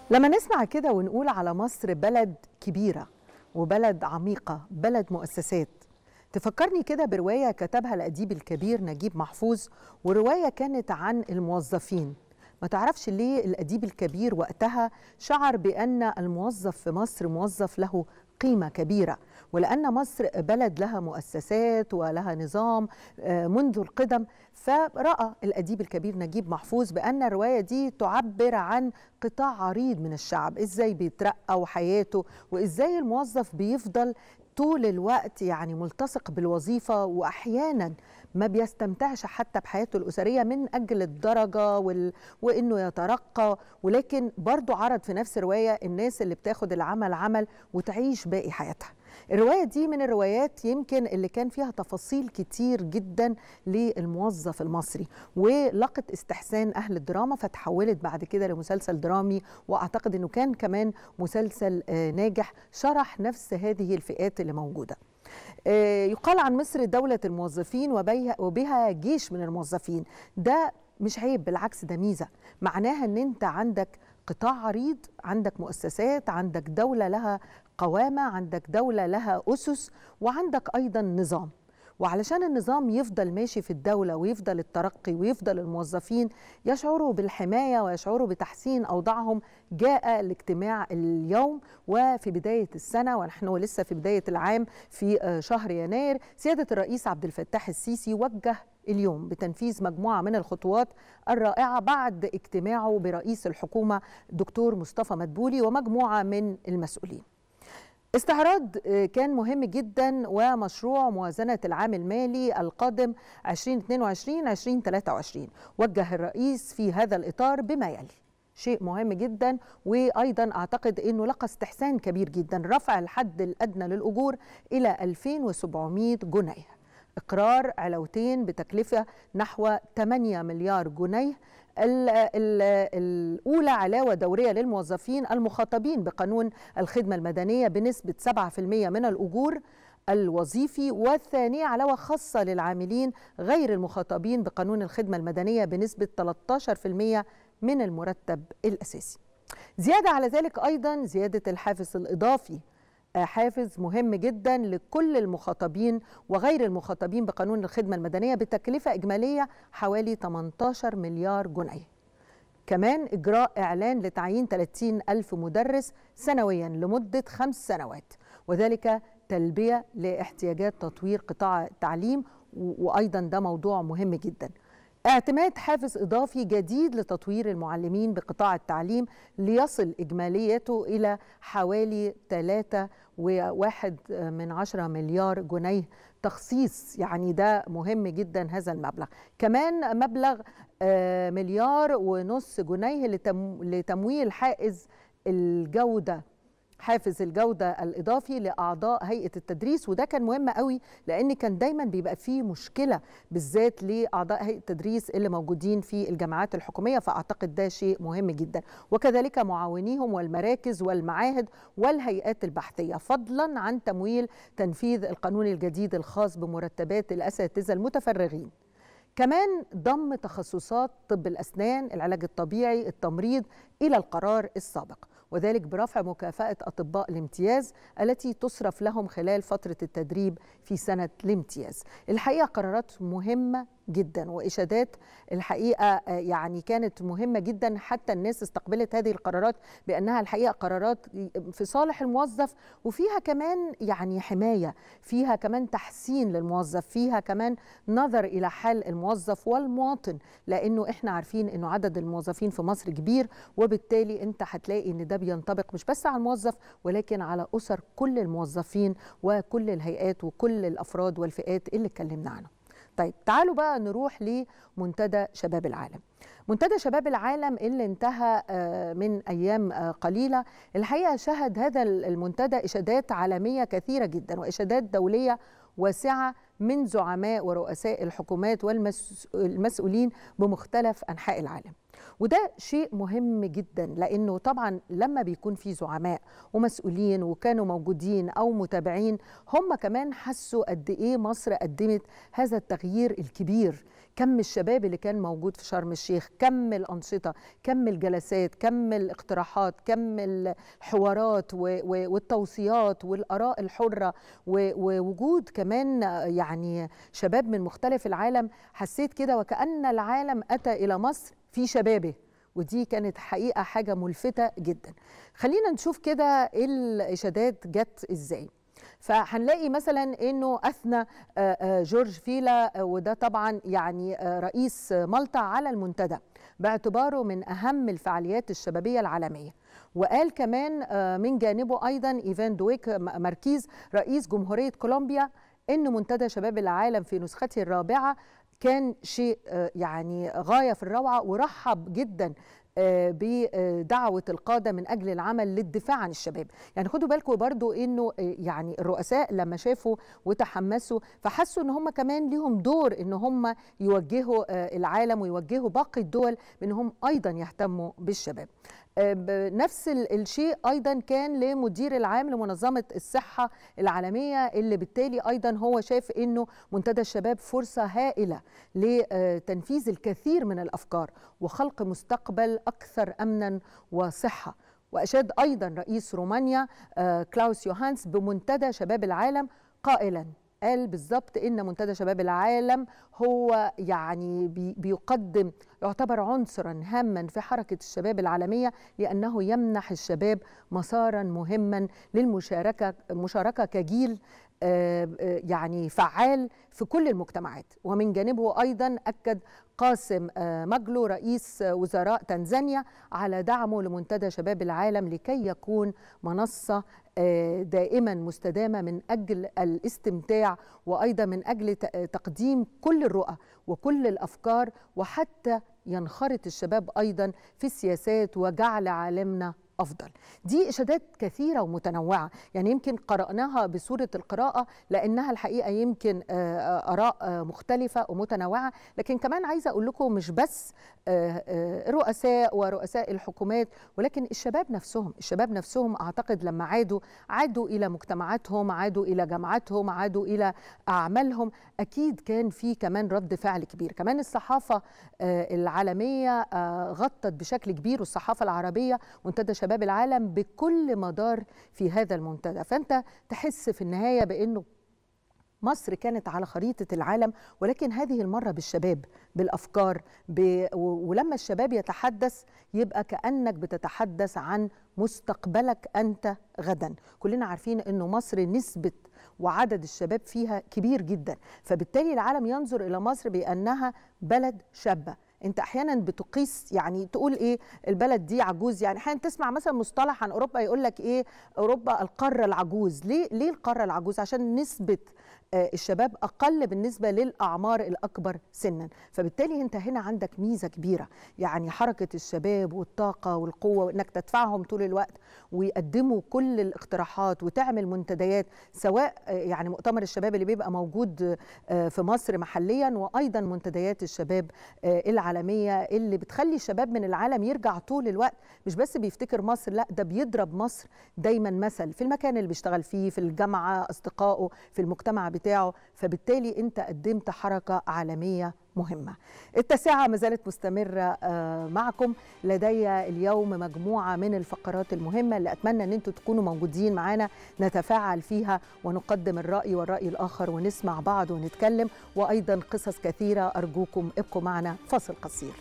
لما نسمع كده ونقول على مصر بلد كبيرة وبلد عميقة بلد مؤسسات تفكرني كده برواية كتبها الأديب الكبير نجيب محفوظ ورواية كانت عن الموظفين ما تعرفش ليه الأديب الكبير وقتها شعر بأن الموظف في مصر موظف له قيمة كبيرة ولأن مصر بلد لها مؤسسات ولها نظام منذ القدم فرأى الأديب الكبير نجيب محفوظ بأن الرواية دي تعبر عن قطاع عريض من الشعب إزاي بيترقى وحياته وإزاي الموظف بيفضل طول الوقت يعني ملتصق بالوظيفة وأحيانا ما بيستمتعش حتى بحياته الأسرية من أجل الدرجة وال... وإنه يترقى ولكن برضو عرض في نفس الرواية الناس اللي بتاخد العمل عمل وتعيش باقي حياتها الرواية دي من الروايات يمكن اللي كان فيها تفاصيل كتير جدا للموظف المصري ولقت استحسان أهل الدراما فتحولت بعد كده لمسلسل درامي وأعتقد أنه كان كمان مسلسل ناجح شرح نفس هذه الفئات اللي موجودة يقال عن مصر دولة الموظفين وبها جيش من الموظفين ده مش عيب بالعكس ده ميزة معناها أن أنت عندك قطاع عريض عندك مؤسسات عندك دولة لها قوامة عندك دولة لها أسس وعندك أيضا نظام وعلشان النظام يفضل ماشي في الدولة ويفضل الترقي ويفضل الموظفين يشعروا بالحماية ويشعروا بتحسين أوضاعهم جاء الاجتماع اليوم وفي بداية السنة ونحن لسه في بداية العام في شهر يناير سيادة الرئيس عبد الفتاح السيسي وجه اليوم بتنفيذ مجموعة من الخطوات الرائعة بعد اجتماعه برئيس الحكومة دكتور مصطفى مدبولي ومجموعة من المسؤولين استعراض كان مهم جدا ومشروع موازنة العام المالي القادم 2022-2023 وجه الرئيس في هذا الإطار بما يلي شيء مهم جدا وايضا اعتقد انه لقى استحسان كبير جدا رفع الحد الادنى للاجور الى 2700 جنيه اقرار علاوتين بتكلفه نحو 8 مليار جنيه الأولى علاوة دورية للموظفين المخاطبين بقانون الخدمة المدنية بنسبة 7% من الأجور الوظيفي والثانية علاوة خاصة للعاملين غير المخاطبين بقانون الخدمة المدنية بنسبة 13% من المرتب الأساسي زيادة على ذلك أيضا زيادة الحافز الإضافي حافز مهم جدا لكل المخاطبين وغير المخاطبين بقانون الخدمة المدنية بتكلفة إجمالية حوالي 18 مليار جنيه كمان إجراء إعلان لتعيين 30 ألف مدرس سنويا لمدة خمس سنوات وذلك تلبية لاحتياجات تطوير قطاع التعليم وأيضا ده موضوع مهم جدا اعتماد حافز إضافي جديد لتطوير المعلمين بقطاع التعليم ليصل إجماليته إلى حوالي 3 وواحد من عشرة مليار جنيه تخصيص يعني ده مهم جدا هذا المبلغ كمان مبلغ مليار ونص جنيه لتمويل حائز الجودة حافز الجودة الإضافي لأعضاء هيئة التدريس وده كان مهم قوي لأن كان دايما بيبقى فيه مشكلة بالذات لأعضاء هيئة التدريس اللي موجودين في الجامعات الحكومية فأعتقد ده شيء مهم جدا وكذلك معاونيهم والمراكز والمعاهد والهيئات البحثية فضلا عن تمويل تنفيذ القانون الجديد الخاص بمرتبات الأساتذة المتفرغين كمان ضم تخصصات طب الأسنان العلاج الطبيعي التمريض إلى القرار السابق وذلك برفع مكافأة أطباء الامتياز التي تصرف لهم خلال فترة التدريب في سنة الامتياز الحقيقة قرارات مهمة جدا وإشادات الحقيقة يعني كانت مهمة جدا حتى الناس استقبلت هذه القرارات بأنها الحقيقة قرارات في صالح الموظف وفيها كمان يعني حماية فيها كمان تحسين للموظف فيها كمان نظر إلى حال الموظف والمواطن لأنه إحنا عارفين أنه عدد الموظفين في مصر كبير وبالتالي أنت هتلاقي أن ده بينطبق مش بس على الموظف ولكن على أسر كل الموظفين وكل الهيئات وكل الأفراد والفئات اللي اتكلمنا عنهم طيب تعالوا بقى نروح لمنتدى شباب العالم منتدى شباب العالم اللي انتهى من ايام قليله الحقيقه شهد هذا المنتدى اشادات عالميه كثيره جدا واشادات دوليه واسعه من زعماء ورؤساء الحكومات والمسؤولين بمختلف انحاء العالم وده شيء مهم جدا لانه طبعا لما بيكون في زعماء ومسؤولين وكانوا موجودين او متابعين هم كمان حسوا قد ايه مصر قدمت هذا التغيير الكبير كم الشباب اللي كان موجود في شرم الشيخ كم الأنشطة كم الجلسات كم الاقتراحات كم الحوارات والتوصيات والآراء الحرة ووجود كمان يعني شباب من مختلف العالم حسيت كده وكأن العالم أتى إلى مصر في شبابه ودي كانت حقيقة حاجة ملفتة جدا خلينا نشوف كده الإشادات جت إزاي فهنلاقي مثلا انه اثنى جورج فيلا وده طبعا يعني رئيس مالطا على المنتدى باعتباره من اهم الفعاليات الشبابيه العالميه وقال كمان من جانبه ايضا ايفان دويك ماركيز رئيس جمهوريه كولومبيا ان منتدى شباب العالم في نسخته الرابعه كان شيء يعني غايه في الروعه ورحب جدا بدعوة القادة من أجل العمل للدفاع عن الشباب يعني خدوا بالكم برضو أنه يعني الرؤساء لما شافوا وتحمسوا فحسوا أن هم كمان ليهم دور أن هم يوجهوا العالم ويوجهوا باقي الدول بأنهم أيضا يهتموا بالشباب نفس الشيء ايضا كان لمدير العام لمنظمه الصحه العالميه اللي بالتالي ايضا هو شاف انه منتدى الشباب فرصه هائله لتنفيذ الكثير من الافكار وخلق مستقبل اكثر امنا وصحه واشاد ايضا رئيس رومانيا كلاوس يوهانس بمنتدى شباب العالم قائلا قال بالظبط ان منتدى شباب العالم هو يعني بي بيقدم يعتبر عنصرا هاما في حركه الشباب العالميه لانه يمنح الشباب مسارا مهما للمشاركه مشاركه كجيل يعني فعال في كل المجتمعات ومن جانبه ايضا اكد قاسم مجلو رئيس وزراء تنزانيا على دعمه لمنتدى شباب العالم لكي يكون منصه دائما مستدامه من اجل الاستمتاع وايضا من اجل تقديم كل الرؤى وكل الافكار وحتى ينخرط الشباب ايضا في السياسات وجعل عالمنا افضل دي اشادات كثيره ومتنوعه يعني يمكن قراناها بصوره القراءه لانها الحقيقه يمكن اراء مختلفه ومتنوعه لكن كمان عايزه اقول لكم مش بس رؤساء ورؤساء الحكومات ولكن الشباب نفسهم الشباب نفسهم اعتقد لما عادوا عادوا الى مجتمعاتهم عادوا الى جامعاتهم عادوا الى اعمالهم اكيد كان في كمان رد فعل كبير كمان الصحافه العالميه غطت بشكل كبير والصحافه العربيه منتدى شباب العالم بكل مدار في هذا المنتدى فانت تحس في النهايه بانه مصر كانت على خريطة العالم ولكن هذه المرة بالشباب بالأفكار ب... ولما الشباب يتحدث يبقى كأنك بتتحدث عن مستقبلك أنت غدا كلنا عارفين أنه مصر نسبة وعدد الشباب فيها كبير جدا فبالتالي العالم ينظر إلى مصر بأنها بلد شابة انت احيانا بتقيس يعني تقول ايه البلد دي عجوز يعني احيانا تسمع مثلا مصطلح عن اوروبا يقول لك ايه اوروبا القاره العجوز ليه ليه القاره العجوز عشان نسبه الشباب اقل بالنسبه للاعمار الاكبر سنا فبالتالي انت هنا عندك ميزه كبيره يعني حركه الشباب والطاقه والقوه وانك تدفعهم طول الوقت ويقدموا كل الاقتراحات وتعمل منتديات سواء يعني مؤتمر الشباب اللي بيبقى موجود في مصر محليا وايضا منتديات الشباب العالميه اللي بتخلي الشباب من العالم يرجع طول الوقت مش بس بيفتكر مصر لا ده بيضرب مصر دايما مثل في المكان اللي بيشتغل فيه في الجامعه اصدقائه في المجتمع بتاعه فبالتالي انت قدمت حركه عالميه مهمة التاسعة ما زالت مستمرة معكم لدي اليوم مجموعة من الفقرات المهمة اللي أتمنى أن أنتم تكونوا موجودين معنا نتفاعل فيها ونقدم الرأي والرأي الآخر ونسمع بعض ونتكلم وأيضا قصص كثيرة أرجوكم ابقوا معنا فاصل قصير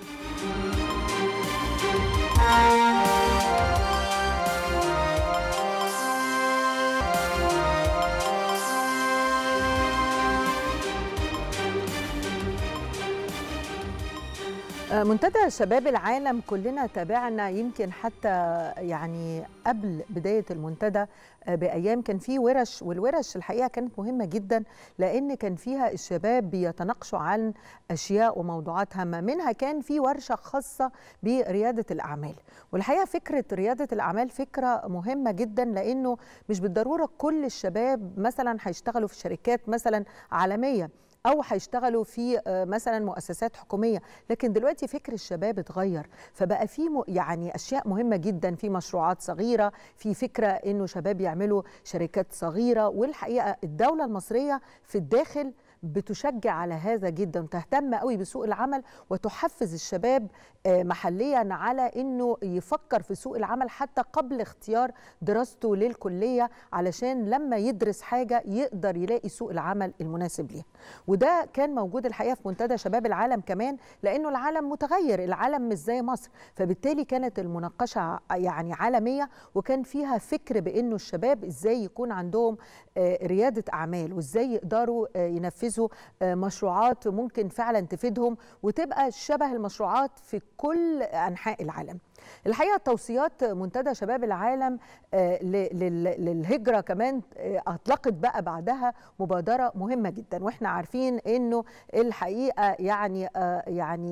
منتدى شباب العالم كلنا تابعنا يمكن حتى يعني قبل بداية المنتدى بأيام كان في ورش والورش الحقيقة كانت مهمة جدا لأن كان فيها الشباب بيتناقشوا عن أشياء وموضوعات هامة منها كان في ورشة خاصة بريادة الأعمال والحقيقة فكرة ريادة الأعمال فكرة مهمة جدا لأنه مش بالضرورة كل الشباب مثلا هيشتغلوا في شركات مثلا عالمية او هيشتغلوا في مثلا مؤسسات حكوميه لكن دلوقتي فكر الشباب اتغير فبقى في يعني اشياء مهمه جدا في مشروعات صغيره في فكره انه شباب يعملوا شركات صغيره والحقيقه الدوله المصريه في الداخل بتشجع على هذا جدا تهتم قوي بسوق العمل وتحفز الشباب محليا على انه يفكر في سوق العمل حتى قبل اختيار دراسته للكليه علشان لما يدرس حاجه يقدر يلاقي سوق العمل المناسب ليه وده كان موجود الحقيقه في منتدى شباب العالم كمان لانه العالم متغير العالم مش زي مصر فبالتالي كانت المناقشه يعني عالميه وكان فيها فكر بانه الشباب ازاي يكون عندهم رياده اعمال وازاي يقدروا ينفذوا مشروعات ممكن فعلا تفيدهم وتبقى شبه المشروعات في كل انحاء العالم الحقيقه توصيات منتدى شباب العالم للهجره كمان اطلقت بقى بعدها مبادره مهمه جدا واحنا عارفين انه الحقيقه يعني يعني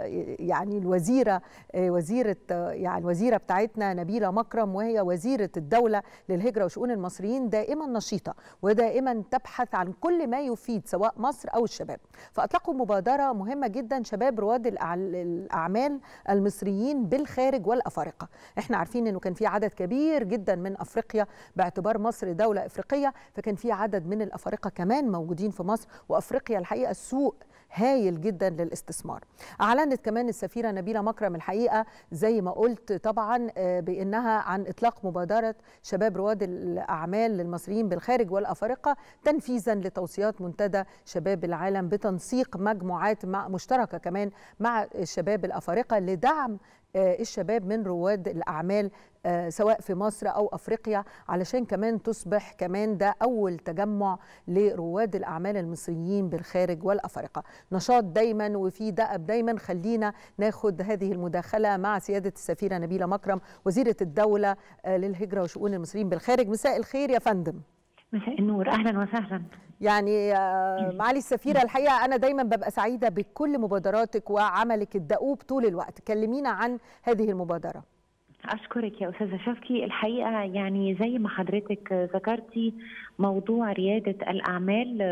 يعني الوزيره وزيره يعني الوزيره بتاعتنا نبيله مكرم وهي وزيره الدوله للهجره وشؤون المصريين دائما نشيطه ودائما تبحث عن كل ما يفيد سواء مصر او الشباب فاطلقوا مبادره مهمه جدا شباب رواد الاعمال المصريين بالخارج الخارج والافارقه احنا عارفين انه كان في عدد كبير جدا من افريقيا باعتبار مصر دوله افريقيه فكان في عدد من الافارقه كمان موجودين في مصر وافريقيا الحقيقه السوق هايل جدا للاستثمار اعلنت كمان السفيره نبيله مكرم الحقيقه زي ما قلت طبعا بانها عن اطلاق مبادره شباب رواد الاعمال للمصريين بالخارج والافارقه تنفيذا لتوصيات منتدى شباب العالم بتنسيق مجموعات مع مشتركه كمان مع الشباب الافارقه لدعم الشباب من رواد الاعمال سواء في مصر او افريقيا علشان كمان تصبح كمان ده اول تجمع لرواد الاعمال المصريين بالخارج والافارقه نشاط دايما وفي دأب دايما خلينا ناخد هذه المداخله مع سياده السفيره نبيله مكرم وزيره الدوله للهجره وشؤون المصريين بالخارج مساء الخير يا فندم مساء النور اهلا وسهلا يعني معالي السفيرة الحقيقة أنا دايما ببقى سعيدة بكل مبادراتك وعملك الدؤوب طول الوقت كلمينا عن هذه المبادرة أشكرك يا أستاذة شفتي الحقيقة يعني زي ما حضرتك ذكرتي موضوع ريادة الأعمال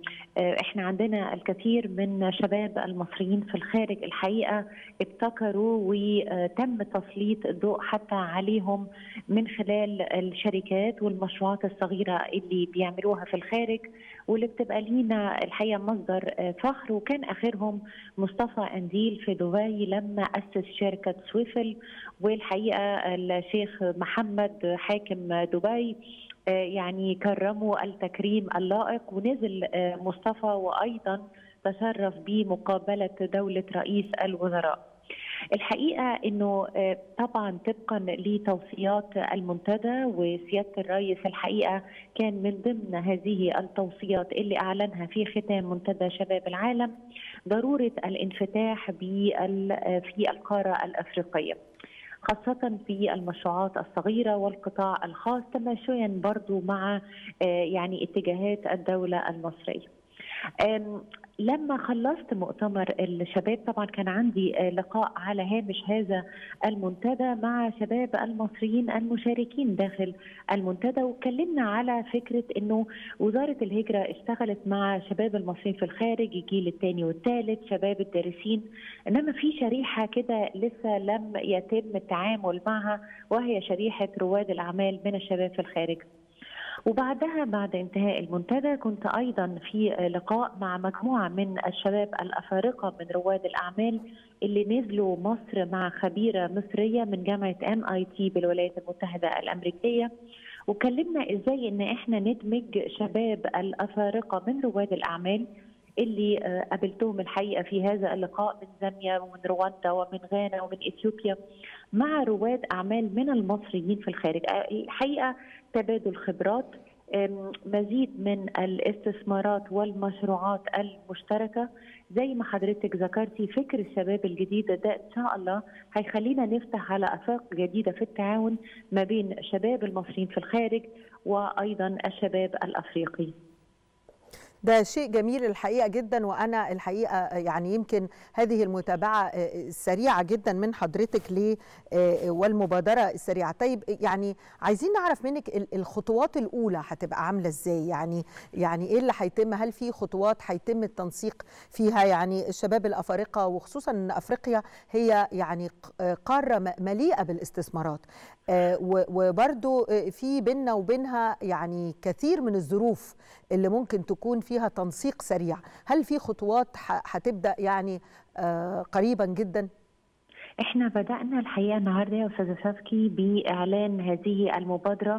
إحنا عندنا الكثير من شباب المصريين في الخارج الحقيقة ابتكروا وتم تسليط الضوء حتى عليهم من خلال الشركات والمشروعات الصغيرة اللي بيعملوها في الخارج واللي بتبقى لينا الحقيقة مصدر فخر وكان آخرهم مصطفى أنديل في دبي لما أسس شركة سويفل والحقيقة الشيخ محمد حاكم دبي يعني كرموا التكريم اللائق ونزل مصطفى وايضا تشرف بمقابله دوله رئيس الوزراء. الحقيقه انه طبعا طبقا لتوصيات المنتدى وسياده الرئيس الحقيقه كان من ضمن هذه التوصيات اللي اعلنها في ختام منتدى شباب العالم ضروره الانفتاح في القاره الافريقيه. خاصة في المشروعات الصغيرة والقطاع الخاص تماشيا برضو مع يعني اتجاهات الدولة المصرية لما خلصت مؤتمر الشباب طبعا كان عندي لقاء على هامش هذا المنتدى مع شباب المصريين المشاركين داخل المنتدى واتكلمنا على فكره انه وزاره الهجره اشتغلت مع شباب المصريين في الخارج الجيل الثاني والثالث شباب الدارسين انما في شريحه كده لسه لم يتم التعامل معها وهي شريحه رواد الاعمال من الشباب في الخارج. وبعدها بعد انتهاء المنتدى كنت ايضا في لقاء مع مجموعه من الشباب الافارقه من رواد الاعمال اللي نزلوا مصر مع خبيره مصريه من جامعه ام اي تي بالولايات المتحده الامريكيه وكلمنا ازاي ان احنا ندمج شباب الافارقه من رواد الاعمال اللي قابلتهم الحقيقه في هذا اللقاء من زامبيا ومن رواندا ومن غانا ومن اثيوبيا مع رواد اعمال من المصريين في الخارج الحقيقه تبادل خبرات مزيد من الاستثمارات والمشروعات المشتركه زي ما حضرتك ذكرتي فكر الشباب الجديد ده ان شاء الله هيخلينا نفتح على افاق جديده في التعاون ما بين شباب المصريين في الخارج وايضا الشباب الافريقي. ده شيء جميل الحقيقه جدا وانا الحقيقه يعني يمكن هذه المتابعه السريعه جدا من حضرتك ل والمبادره السريعه طيب يعني عايزين نعرف منك الخطوات الاولى هتبقى عامله ازاي يعني يعني ايه اللي هيتم هل في خطوات هيتم التنسيق فيها يعني الشباب الافارقه وخصوصا ان افريقيا هي يعني قاره مليئه بالاستثمارات وبرضو في بيننا وبينها يعني كثير من الظروف اللي ممكن تكون فيها تنسيق سريع هل في خطوات هتبدا يعني قريبا جدا احنا بدانا الحقيقه النهارده يا استاذه شفكي باعلان هذه المبادره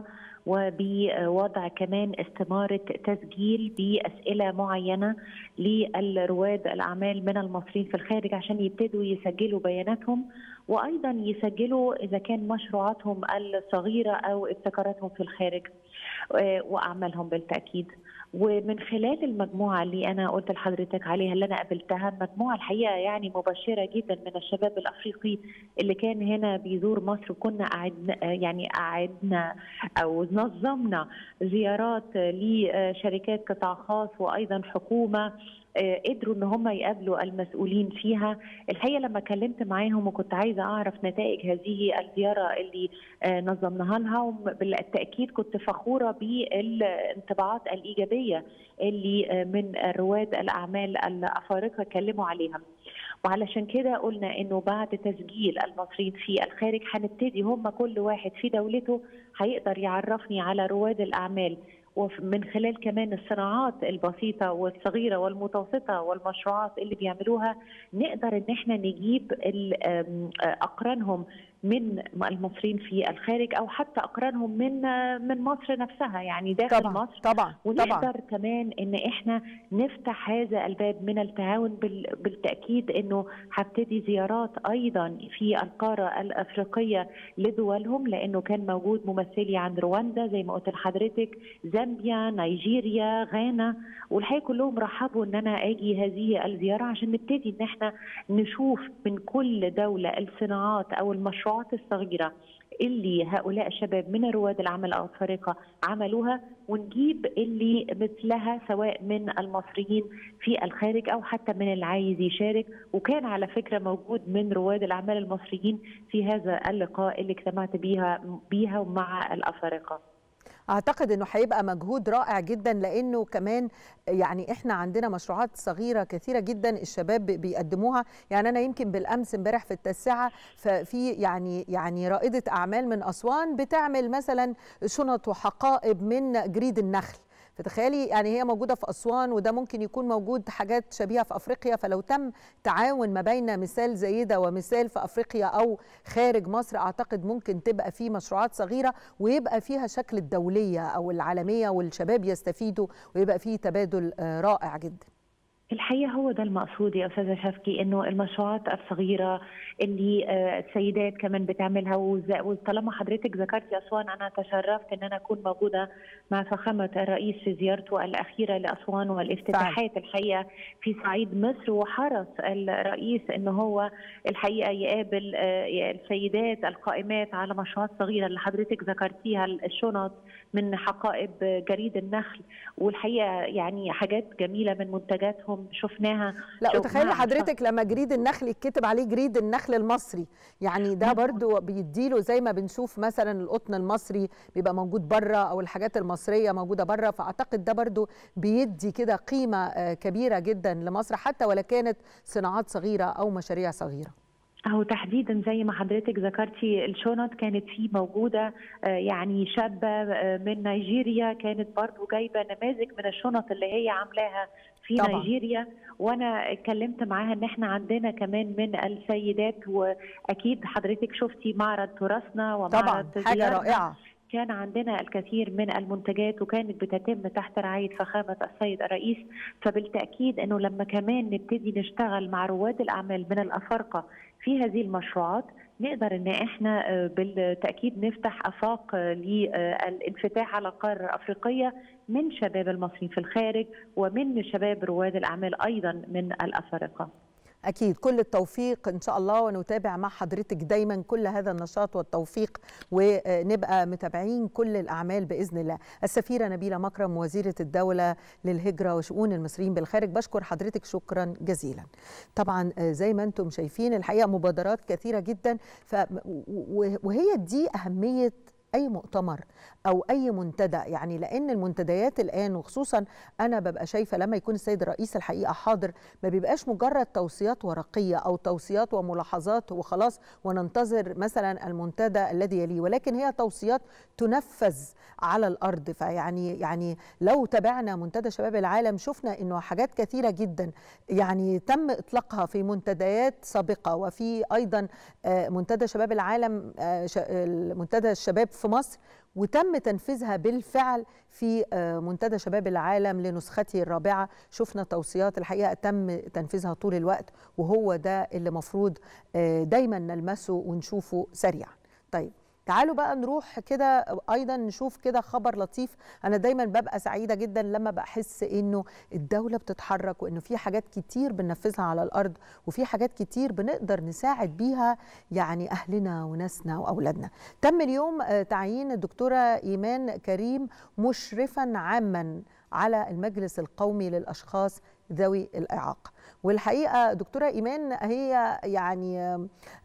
وبوضع كمان استمارة تسجيل بأسئلة معينة للرواد الأعمال من المصريين في الخارج عشان يبتدوا يسجلوا بياناتهم وأيضا يسجلوا إذا كان مشروعاتهم الصغيرة أو ابتكاراتهم في الخارج وأعمالهم بالتأكيد ومن خلال المجموعه اللي انا قلت لحضرتك عليها اللي انا قابلتها مجموعه الحقيقه يعني مبشره جدا من الشباب الافريقي اللي كان هنا بيزور مصر وكنا قعدنا يعني قعدنا او نظمنا زيارات لشركات قطاع خاص وايضا حكومه قدروا ان هم يقابلوا المسؤولين فيها الحقيقه لما كلمت معاهم وكنت عايزه اعرف نتائج هذه الزياره اللي نظمناها لها وبالتاكيد كنت فخوره بالانطباعات الايجابيه اللي من رواد الاعمال الافارقه اتكلموا عليها وعلشان كده قلنا انه بعد تسجيل المصريين في الخارج هنبتدي هم كل واحد في دولته هيقدر يعرفني على رواد الاعمال ومن خلال كمان الصناعات البسيطة والصغيرة والمتوسطة والمشروعات اللي بيعملوها نقدر ان احنا نجيب اقرانهم من المصريين في الخارج او حتى اقرانهم من من مصر نفسها يعني داخل طبعا مصر طبعا ونقدر طبعا كمان ان احنا نفتح هذا الباب من التعاون بالتاكيد انه هبتدي زيارات ايضا في القاره الافريقيه لدولهم لانه كان موجود ممثلي عن رواندا زي ما قلت لحضرتك زامبيا نيجيريا غانا والحقيقه كلهم رحبوا ان انا اجي هذه الزياره عشان نبتدي ان احنا نشوف من كل دوله الصناعات او المشروعات الصغيره اللي هؤلاء الشباب من رواد العمل الافارقه عملوها ونجيب اللي مثلها سواء من المصريين في الخارج او حتى من اللي عايز يشارك وكان على فكره موجود من رواد الاعمال المصريين في هذا اللقاء اللي اجتمعت بيها بيها مع الافارقه. اعتقد انه هيبقى مجهود رائع جدا لانه كمان يعني احنا عندنا مشروعات صغيره كثيره جدا الشباب بيقدموها يعني انا يمكن بالامس امبارح في التاسعه ففي يعني يعني رائده اعمال من اسوان بتعمل مثلا شنط وحقائب من جريد النخل فتخيلي يعني هي موجوده في اسوان وده ممكن يكون موجود حاجات شبيهه في افريقيا فلو تم تعاون ما بين مثال زي ده ومثال في افريقيا او خارج مصر اعتقد ممكن تبقى في مشروعات صغيره ويبقى فيها شكل الدوليه او العالميه والشباب يستفيدوا ويبقى فيه تبادل رائع جدا. الحقيقه هو ده المقصود يا استاذه شفكي انه المشروعات الصغيره اللي السيدات كمان بتعملها وطالما حضرتك ذكرتي اسوان انا تشرفت ان انا اكون موجوده مع فخامه الرئيس في زيارته الاخيره لاسوان والافتتاحات الحقيقه في صعيد مصر وحرص الرئيس ان هو الحقيقه يقابل السيدات القائمات على مشروعات صغيره اللي حضرتك ذكرتيها الشنط من حقائب جريد النخل والحقيقه يعني حاجات جميله من منتجاتهم شفناها لا وتخيلي حضرتك لما جريد النخل يتكتب عليه جريد النخل المصري يعني ده برضو بيديله زي ما بنشوف مثلا القطن المصري بيبقى موجود بره او الحاجات المصريه موجوده بره فاعتقد ده برضو بيدي كده قيمه كبيره جدا لمصر حتى ولا كانت صناعات صغيره او مشاريع صغيره أو تحديدا زي ما حضرتك ذكرتي الشنط كانت في موجودة يعني شابة من نيجيريا كانت برضو جايبة نماذج من الشنط اللي هي عاملاها في طبعا. نيجيريا وانا اتكلمت معاها ان احنا عندنا كمان من السيدات واكيد حضرتك شفتي معرض تراثنا ومعرض طبعا حاجه رائعه كان عندنا الكثير من المنتجات وكانت بتتم تحت رعايه فخامه السيد الرئيس فبالتاكيد انه لما كمان نبتدي نشتغل مع رواد الاعمال من الافارقه في هذه المشروعات نقدر ان احنا بالتاكيد نفتح افاق للانفتاح على القاره الافريقيه من شباب المصريين في الخارج ومن شباب رواد الاعمال ايضا من الافارقه. أكيد كل التوفيق إن شاء الله ونتابع مع حضرتك دايما كل هذا النشاط والتوفيق ونبقى متابعين كل الأعمال بإذن الله السفيرة نبيلة مكرم وزيرة الدولة للهجرة وشؤون المصريين بالخارج بشكر حضرتك شكرا جزيلا طبعا زي ما أنتم شايفين الحقيقة مبادرات كثيرة جدا ف وهي دي أهمية اي مؤتمر او اي منتدى يعني لان المنتديات الان وخصوصا انا ببقى شايفه لما يكون السيد الرئيس الحقيقه حاضر ما بيبقاش مجرد توصيات ورقيه او توصيات وملاحظات وخلاص وننتظر مثلا المنتدى الذي يليه ولكن هي توصيات تنفذ على الارض فيعني يعني لو تابعنا منتدى شباب العالم شفنا انه حاجات كثيره جدا يعني تم اطلاقها في منتديات سابقه وفي ايضا منتدى شباب العالم منتدى الشباب في مصر وتم تنفيذها بالفعل في منتدى شباب العالم لنسخته الرابعه شفنا توصيات الحقيقه تم تنفيذها طول الوقت وهو ده اللي مفروض دايما نلمسه ونشوفه سريعا طيب تعالوا بقى نروح كده ايضا نشوف كده خبر لطيف انا دايما ببقى سعيده جدا لما بحس انه الدوله بتتحرك وانه في حاجات كتير بننفذها على الارض وفي حاجات كتير بنقدر نساعد بيها يعني اهلنا وناسنا واولادنا تم اليوم تعيين الدكتوره ايمان كريم مشرفا عاما على المجلس القومي للاشخاص ذوي الاعاقه والحقيقه دكتوره ايمان هي يعني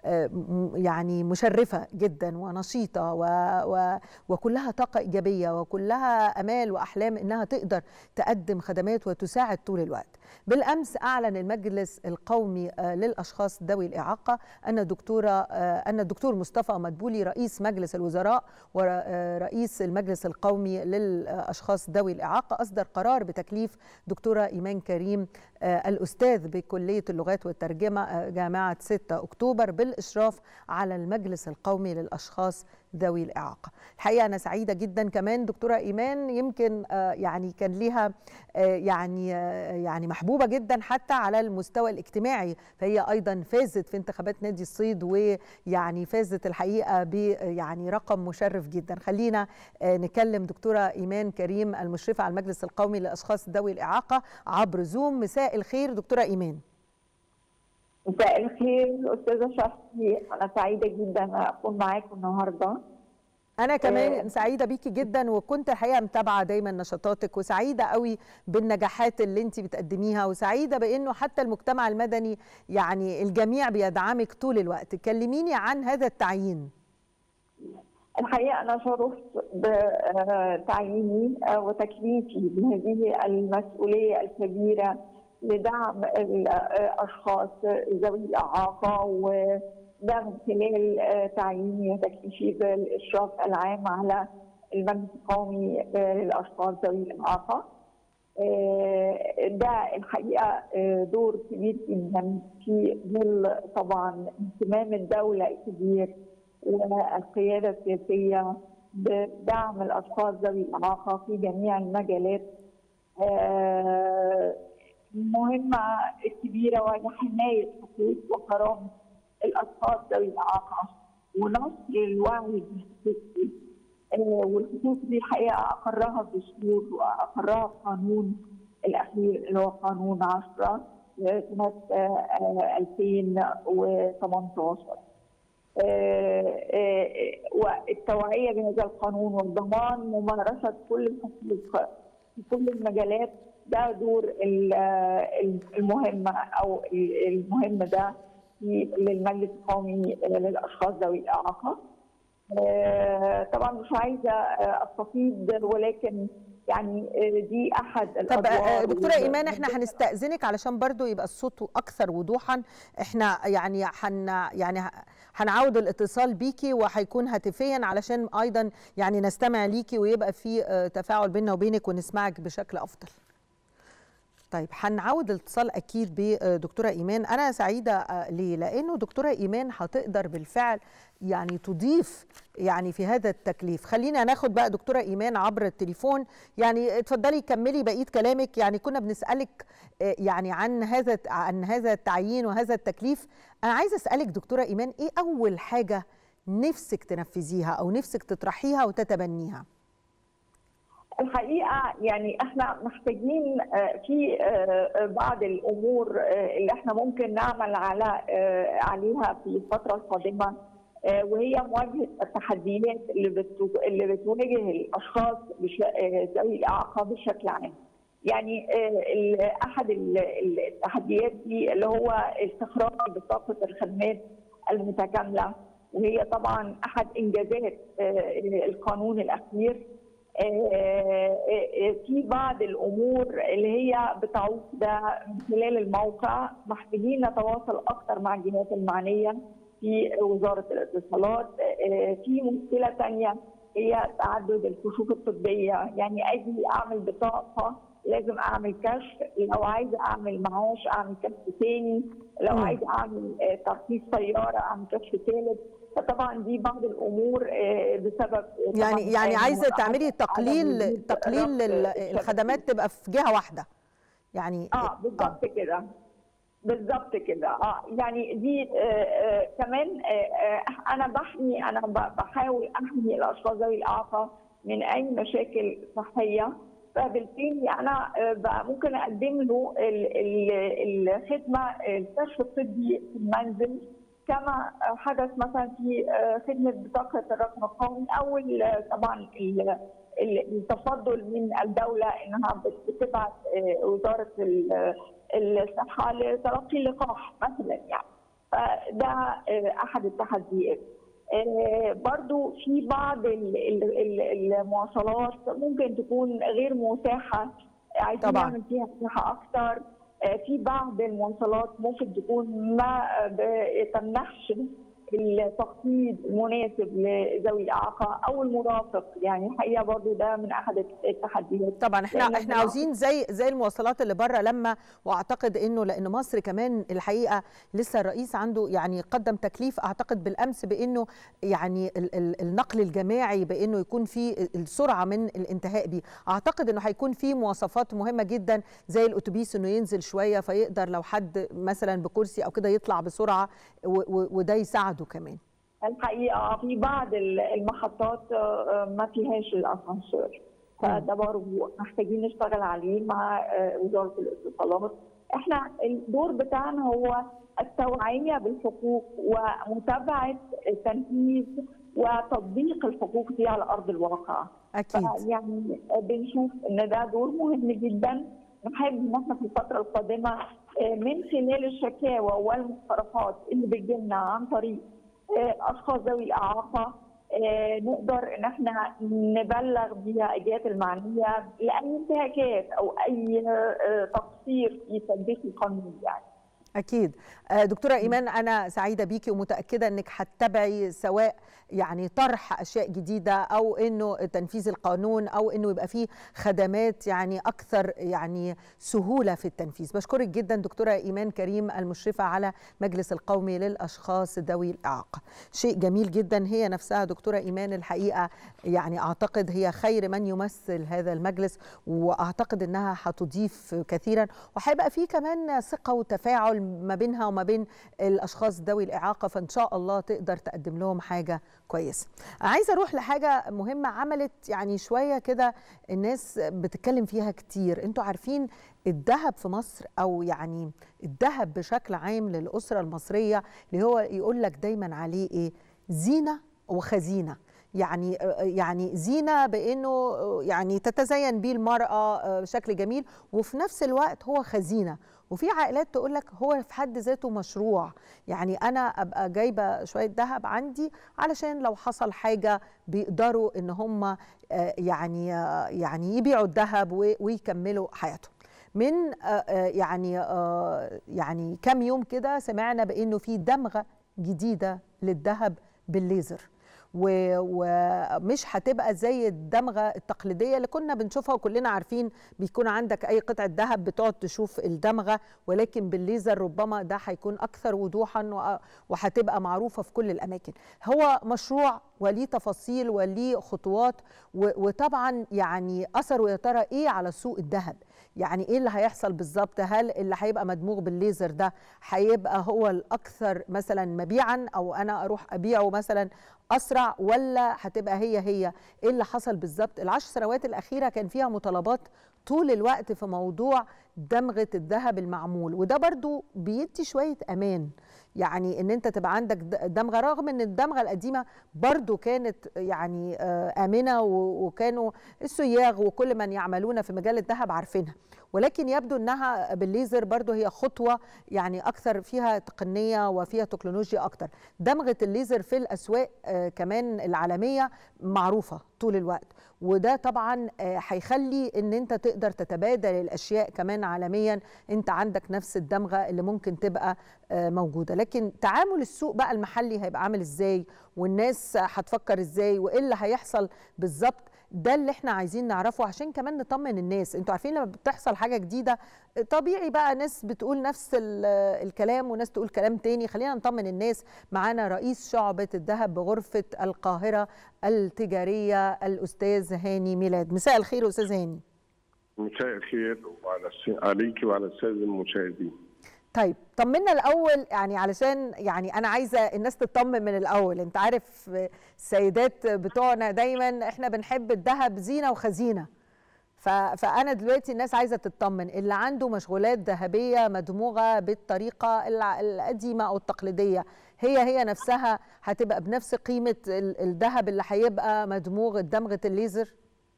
يعني مشرفه جدا ونشيطه و و وكلها طاقه ايجابيه وكلها امال واحلام انها تقدر تقدم خدمات وتساعد طول الوقت بالامس اعلن المجلس القومي للاشخاص ذوي الاعاقه ان الدكتوره ان الدكتور مصطفى مدبولي رئيس مجلس الوزراء ورئيس المجلس القومي للاشخاص ذوي الاعاقه اصدر قرار بتكليف دكتوره ايمان كريم الاستاذ بكليه اللغات والترجمه جامعه 6 اكتوبر بالاشراف على المجلس القومي للاشخاص ذوي الاعاقه. الحقيقه انا سعيده جدا كمان دكتوره ايمان يمكن يعني كان ليها يعني يعني محبوبه جدا حتى على المستوى الاجتماعي فهي ايضا فازت في انتخابات نادي الصيد ويعني فازت الحقيقه ب يعني رقم مشرف جدا. خلينا نكلم دكتوره ايمان كريم المشرفه على المجلس القومي للاشخاص ذوي الاعاقه عبر زوم مساء الخير دكتوره ايمان. مساء الخير استاذه شفتي انا سعيده جدا اكون معاكم النهارده انا كمان آه سعيده بيكي جدا وكنت الحقيقه متابعه دايما نشاطاتك وسعيده قوي بالنجاحات اللي انت بتقدميها وسعيده بانه حتى المجتمع المدني يعني الجميع بيدعمك طول الوقت كلميني عن هذا التعيين الحقيقه انا شرفت بتعييني وتكليفي بهذه المسؤوليه الكبيره لدعم الاشخاص ذوي الاعاقه وده من خلال تعييني وتكليفي بالاشراف العام على المجلس القومي للاشخاص ذوي الاعاقه. ده الحقيقه دور كبير جدا في ظل طبعا اهتمام الدوله الكبير والقياده السياسيه بدعم الاشخاص ذوي الاعاقه في جميع المجالات المهمة الكبيرة وهي حماية حقوق وكرامة الأشخاص ذوي الإعاقة ونشر الوعي بالحقوق والحقوق دي الحقيقة أقرها الدستور وأقرها القانون الأخير اللي هو قانون 10 سنة 2018 والتوعية بهذا القانون وضمان ممارسة كل الحقوق في كل المجالات ده دور المهمة أو المهم ده للمجلس القومي للأشخاص ذوي الإعاقة. طبعا مش عايزة أستفيض ولكن يعني دي احد طب دكتوره ايمان احنا هنستاذنك علشان برضو يبقى الصوت اكثر وضوحا احنا يعني حن يعني هنعود الاتصال بيكي وهيكون هاتفيا علشان ايضا يعني نستمع ليكي ويبقى في تفاعل بيننا وبينك ونسمعك بشكل افضل طيب هنعود الاتصال اكيد بدكتوره ايمان انا سعيده ليه لانه دكتوره ايمان هتقدر بالفعل يعني تضيف يعني في هذا التكليف خلينا ناخد بقى دكتوره ايمان عبر التليفون يعني اتفضلي كملي بقيه كلامك يعني كنا بنسالك يعني عن هذا عن هذا التعيين وهذا التكليف انا عايزه اسالك دكتوره ايمان ايه اول حاجه نفسك تنفذيها او نفسك تطرحيها وتتبنيها الحقيقه يعني احنا محتاجين في بعض الامور اللي احنا ممكن نعمل على عليها في الفتره القادمه وهي مواجهه التحديات اللي اللي بتواجه الاشخاص ذوي الاعاقه بشكل عام. يعني احد التحديات دي اللي هو استخراج بطاقه الخدمات المتكامله وهي طبعا احد انجازات القانون الاخير في بعض الامور اللي هي بتعوق ده من خلال الموقع محتاجين نتواصل اكثر مع الجهات المعنيه في وزاره الاتصالات في مشكله ثانيه هي تعدد الكشوف الطبيه يعني اجي اعمل بطاقه لازم اعمل كشف لو عايزه اعمل معاش اعمل كشف ثاني لو عايزه اعمل ترخيص سياره اعمل كشف ثالث فطبعا دي بعض الامور بسبب يعني يعني عايزه تعملي تقليل تقليل الخدمات تبقى في جهه واحده يعني اه بالظبط كده بالظبط كده اه يعني دي آه آه كمان آه انا بحمي انا بحاول احمي الاشخاص ذوي الاعاقه من اي مشاكل صحيه فبالتالي انا بقى ممكن اقدم له الخدمه الكشف الطبي في المنزل كما حدث مثلا في خدمه بطاقه الرقم القومي او طبعا التفضل من الدوله انها بتبعت وزاره الصحه لتلقي اللقاح مثلا يعني فده احد التحديات برضو في بعض المواصلات ممكن تكون غير متاحه عايزين طبعا. نعمل فيها مساحه اكثر في بعض المواصلات ممكن تكون ما بتمنحش التخطيط المناسب لذوي الاعاقه او المرافق يعني الحقيقه برضو ده من احد التحديات طبعا احنا احنا عاوزين زي زي المواصلات اللي بره لما واعتقد انه لان مصر كمان الحقيقه لسه الرئيس عنده يعني قدم تكليف اعتقد بالامس بانه يعني ال ال النقل الجماعي بانه يكون في السرعه من الانتهاء بيه اعتقد انه هيكون في مواصفات مهمه جدا زي الاتوبيس انه ينزل شويه فيقدر لو حد مثلا بكرسي او كده يطلع بسرعه وده يساعده كمان الحقيقه في بعض المحطات ما فيهاش الاسانسير فده برضه محتاجين نشتغل عليه مع وزاره الاتصالات احنا الدور بتاعنا هو التوعيه بالحقوق ومتابعه التنفيذ وتطبيق الحقوق دي على ارض الواقع اكيد يعني بنشوف ان ده دور مهم جدا نحب ان احنا في الفتره القادمه من خلال الشكاوى والمقترحات اللي بتجيلنا عن طريق اشخاص ذوي الاعاقه نقدر ان احنا نبلغ بيها الجهات المعنيه لاي انتهاكات او اي تقصير في تطبيق القانون يعني. اكيد دكتوره ايمان انا سعيده بيكي ومتاكده انك هتتابعي سواء يعني طرح اشياء جديده او انه تنفيذ القانون او انه يبقى فيه خدمات يعني اكثر يعني سهوله في التنفيذ بشكرك جدا دكتوره ايمان كريم المشرفه على مجلس القومي للاشخاص ذوي الاعاقه شيء جميل جدا هي نفسها دكتوره ايمان الحقيقه يعني اعتقد هي خير من يمثل هذا المجلس واعتقد انها هتضيف كثيرا وهيبقى فيه كمان ثقه وتفاعل ما بينها وما بين الاشخاص ذوي الاعاقه فان شاء الله تقدر تقدم لهم حاجه كويسه. عايزه اروح لحاجه مهمه عملت يعني شويه كده الناس بتتكلم فيها كتير، انتوا عارفين الذهب في مصر او يعني الذهب بشكل عام للاسره المصريه اللي هو يقول لك دايما عليه ايه؟ زينه وخزينه. يعني يعني زينه بانه يعني تتزين بيه المراه بشكل جميل وفي نفس الوقت هو خزينه وفي عائلات تقول لك هو في حد ذاته مشروع يعني انا ابقى جايبه شويه ذهب عندي علشان لو حصل حاجه بيقدروا ان هم يعني يعني يبيعوا الذهب ويكملوا حياتهم من يعني يعني كام يوم كده سمعنا بانه في دمغه جديده للذهب بالليزر ومش هتبقى زي الدمغه التقليديه اللي كنا بنشوفها وكلنا عارفين بيكون عندك اي قطعه ذهب بتقعد تشوف الدمغه ولكن بالليزر ربما ده هيكون اكثر وضوحا وهتبقى معروفه في كل الاماكن هو مشروع وليه تفاصيل وليه خطوات وطبعا يعني اثره يا ترى ايه على سوق الذهب يعني ايه اللي هيحصل بالظبط هل اللي هيبقى مدموغ بالليزر ده هيبقى هو الاكثر مثلا مبيعا او انا اروح ابيعه مثلا اسرع ولا هتبقى هي هي ايه اللي حصل بالظبط العشر سنوات الاخيره كان فيها مطالبات طول الوقت في موضوع دمغه الذهب المعمول وده برضو بيدي شويه امان يعني ان انت تبقى عندك دمغه رغم ان الدمغه القديمه برضو كانت يعني امنه وكانوا السياغ وكل من يعملون في مجال الذهب عارفينها ولكن يبدو انها بالليزر برضو هي خطوه يعني اكثر فيها تقنيه وفيها تكنولوجيا اكتر دمغه الليزر في الاسواق كمان العالميه معروفه طول الوقت وده طبعا هيخلي ان انت تقدر تتبادل الاشياء كمان عالميا انت عندك نفس الدمغه اللي ممكن تبقى موجوده لكن تعامل السوق بقى المحلي هيبقى عامل ازاي والناس هتفكر ازاي وايه اللي هيحصل بالظبط ده اللي احنا عايزين نعرفه عشان كمان نطمن الناس انتوا عارفين لما بتحصل حاجه جديده طبيعي بقى ناس بتقول نفس الكلام وناس تقول كلام تاني خلينا نطمن الناس معانا رئيس شعبة الذهب بغرفة القاهرة التجارية الأستاذ هاني ميلاد مساء الخير أستاذ هاني مساء الخير وعلى عليك وعلى السادة المشاهدين طيب طمنا الاول يعني علشان يعني انا عايزه الناس تطمن من الاول انت عارف السيدات بتوعنا دايما احنا بنحب الذهب زينه وخزينه فانا دلوقتي الناس عايزه تطمن اللي عنده مشغولات ذهبيه مدموغه بالطريقه القديمه او التقليديه هي هي نفسها هتبقى بنفس قيمه الذهب اللي هيبقى مدموغ دمغه الليزر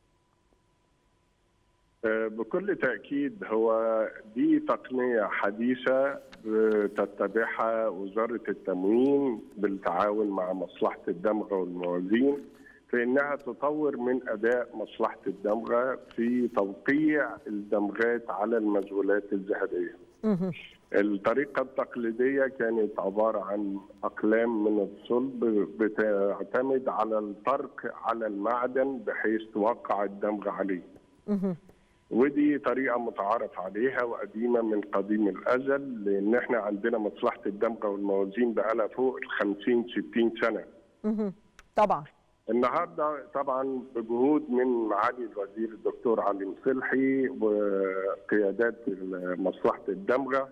بكل تأكيد هو دي تقنية حديثة تتبعها وزارة التموين بالتعاون مع مصلحة الدمغة والموازين في انها تطور من اداء مصلحه الدمغه في توقيع الدمغات على المشغولات الذهبيه. الطريقه التقليديه كانت عباره عن اقلام من الصلب بتعتمد على الطرق على المعدن بحيث توقع الدمغ عليه. ودي طريقه متعارف عليها وقديمه من قديم الازل لان احنا عندنا مصلحه الدمغه والموازين بقالها فوق ال 50 60 سنه. طبعا. النهارده طبعا بجهود من معالي الوزير الدكتور علي مصلحي وقيادات مصلحه الدمغه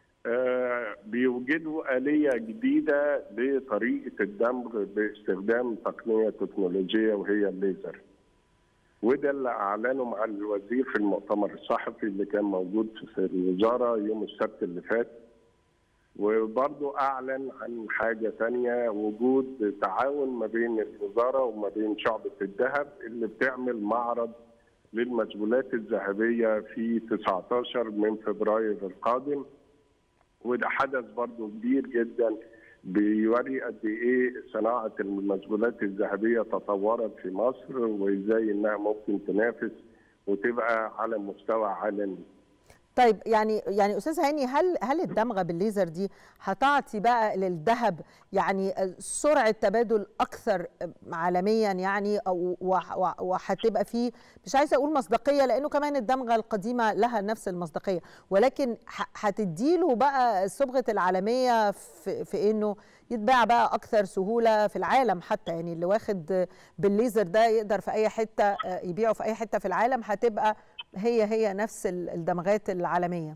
بيوجدوا آلية جديدة لطريقة الدمغ باستخدام تقنية تكنولوجية وهي الليزر. وده اللي أعلنه مع الوزير في المؤتمر الصحفي اللي كان موجود في الوزارة يوم السبت اللي فات. وبرضه اعلن عن حاجه ثانيه وجود تعاون ما بين الوزاره وما بين شعبه الذهب اللي بتعمل معرض للمشغولات الذهبيه في 19 من فبراير القادم وده حدث برضه كبير جدا بيوري قد ايه صناعه المشغولات الذهبيه تطورت في مصر وازاي انها ممكن تنافس وتبقى على مستوى عالمي. طيب يعني يعني استاذ هاني هل هل الدمغه بالليزر دي هتعطي بقى للذهب يعني سرعه تبادل اكثر عالميا يعني او وهتبقى فيه مش عايزه اقول مصداقيه لانه كمان الدمغه القديمه لها نفس المصداقيه ولكن هتديله بقى صبغه العالميه في, في انه يتباع بقى اكثر سهوله في العالم حتى يعني اللي واخد بالليزر ده يقدر في اي حته يبيعه في اي حته في العالم هتبقى هي هي نفس الدمغات العالميه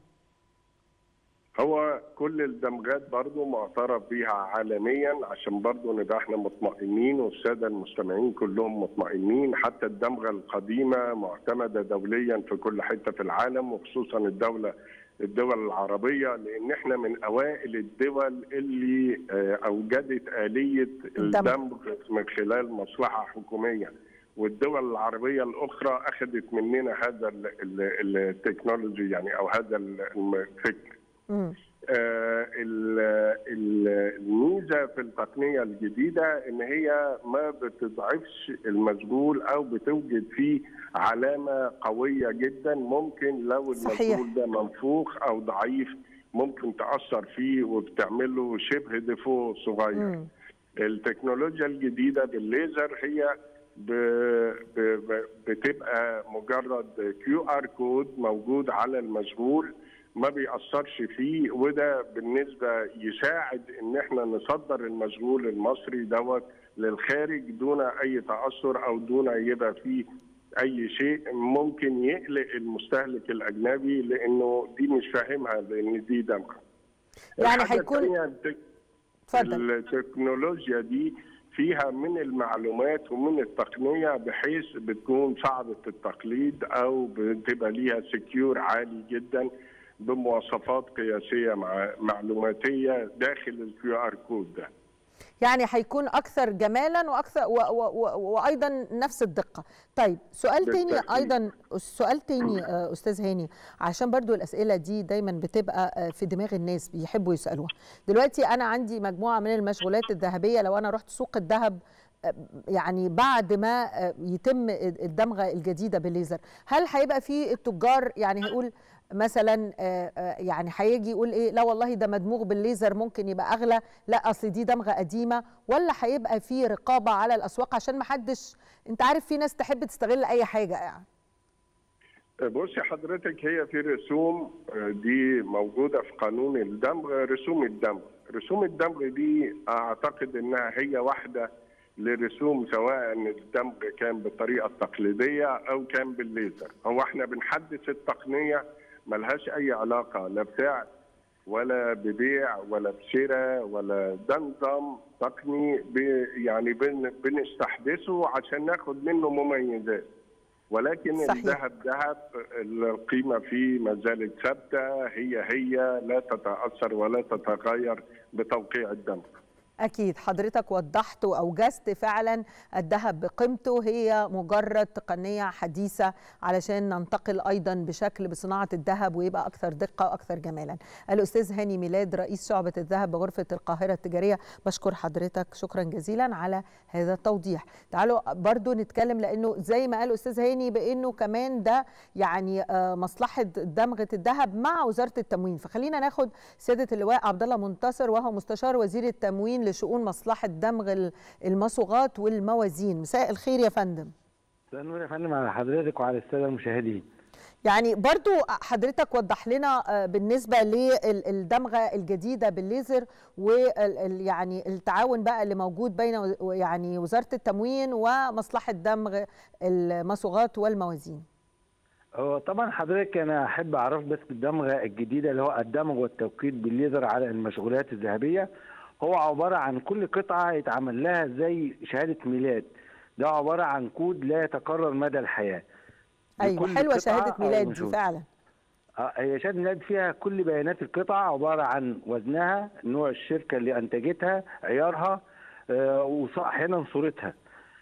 هو كل الدمغات برضو معترف بيها عالميا عشان برضو نبقى احنا مطمئنين والساده المستمعين كلهم مطمئنين حتى الدمغه القديمه معتمده دوليا في كل حته في العالم وخصوصا الدوله الدول العربيه لان احنا من اوائل الدول اللي اوجدت اليه الدمغ من خلال مصلحه حكوميه والدول العربيه الاخرى اخذت مننا هذا التكنولوجي يعني او هذا الفكر. آه الميزه في التقنيه الجديده ان هي ما بتضعفش المشغول او بتوجد فيه علامه قويه جدا ممكن لو المشغول ده منفوخ او ضعيف ممكن تاثر فيه وبتعمل له شبه ديفو صغير. مم. التكنولوجيا الجديده بالليزر هي ب... ب... بتبقى مجرد كيو ار كود موجود على المشغول ما بيأثرش فيه وده بالنسبة يساعد ان احنا نصدر المشغول المصري دوت للخارج دون اي تاثر او دون يبقى فيه اي شيء ممكن يقلق المستهلك الاجنبي لانه دي مش فاهمها لان دي دمغه يعني الحاجة هيكون التانية التك- اتفضل التكنولوجيا دي فيها من المعلومات ومن التقنيه بحيث بتكون صعبه التقليد او بتبقى ليها سكيور عالي جدا بمواصفات قياسيه مع معلوماتيه داخل الكيو ار كود ده يعني هيكون اكثر جمالا واكثر و و و وايضا نفس الدقه طيب سؤال تاني بالتأكيد. ايضا سؤال تاني آه، استاذ هاني عشان برضو الاسئله دي دايما بتبقى آه، في دماغ الناس بيحبوا يسالوها دلوقتي انا عندي مجموعه من المشغولات الذهبيه لو انا رحت سوق الذهب آه، يعني بعد ما آه، يتم الدمغه الجديده بالليزر هل هيبقى في التجار يعني هيقول مثلا آه، آه، يعني هيجي يقول ايه لا والله ده مدموغ بالليزر ممكن يبقى اغلى لا اصل دي دمغه قديمه ولا هيبقى في رقابه على الاسواق عشان ما حدش انت عارف في ناس تحب تستغل اي حاجه يعني بصي حضرتك هي في رسوم آه، دي موجوده في قانون الدمغ رسوم الدمغ رسوم الدمغ دي اعتقد انها هي واحده لرسوم سواء الدمغ كان بالطريقه التقليديه او كان بالليزر هو احنا بنحدث التقنيه ملهاش اي علاقه لا بتاع ولا ببيع ولا بشراء ولا ده نظام تقني ب- يعني بن بنستحدثه عشان ناخد منه مميزات ولكن صحيح. الذهب ذهب القيمه فيه ما زالت ثابته هي هي لا تتاثر ولا تتغير بتوقيع الدمغ اكيد حضرتك وضحت واوجزت فعلا الذهب بقيمته هي مجرد تقنيه حديثه علشان ننتقل ايضا بشكل بصناعه الذهب ويبقى اكثر دقه واكثر جمالا الاستاذ هاني ميلاد رئيس شعبه الذهب بغرفه القاهره التجاريه بشكر حضرتك شكرا جزيلا على هذا التوضيح تعالوا برضو نتكلم لانه زي ما قال استاذ هاني بانه كمان ده يعني آه، مصلحه دمغه الذهب مع وزاره التموين فخلينا ناخد سياده اللواء عبد الله منتصر وهو مستشار وزير التموين لشؤون مصلحه دمغ ال- المصوغات والموازين مساء الخير يا فندم مساء النور يا فندم على حضرتك وعلى الساده المشاهدين يعني برضو حضرتك وضح لنا آه، بالنسبة للدمغة الجديدة بالليزر ويعني التعاون بقى اللي موجود بين و- يعني وزارة التموين ومصلحة دمغ المصوغات والموازين هو طبعا حضرتك انا احب اعرف بس الدمغه الجديده اللي هو الدمغ والتوقيت بالليزر على المشغولات الذهبيه هو عباره عن كل قطعه يتعمل لها زي شهاده ميلاد ده عباره عن كود لا يتكرر مدى الحياه أيوة لكل حلوة قطعة شهادة أو ميلاد دي مشهور. فعلا آه، هي شهاده ميلاد فيها كل بيانات القطعه عباره عن وزنها نوع الشركه اللي انتجتها عيارها آه، واحيانا صورتها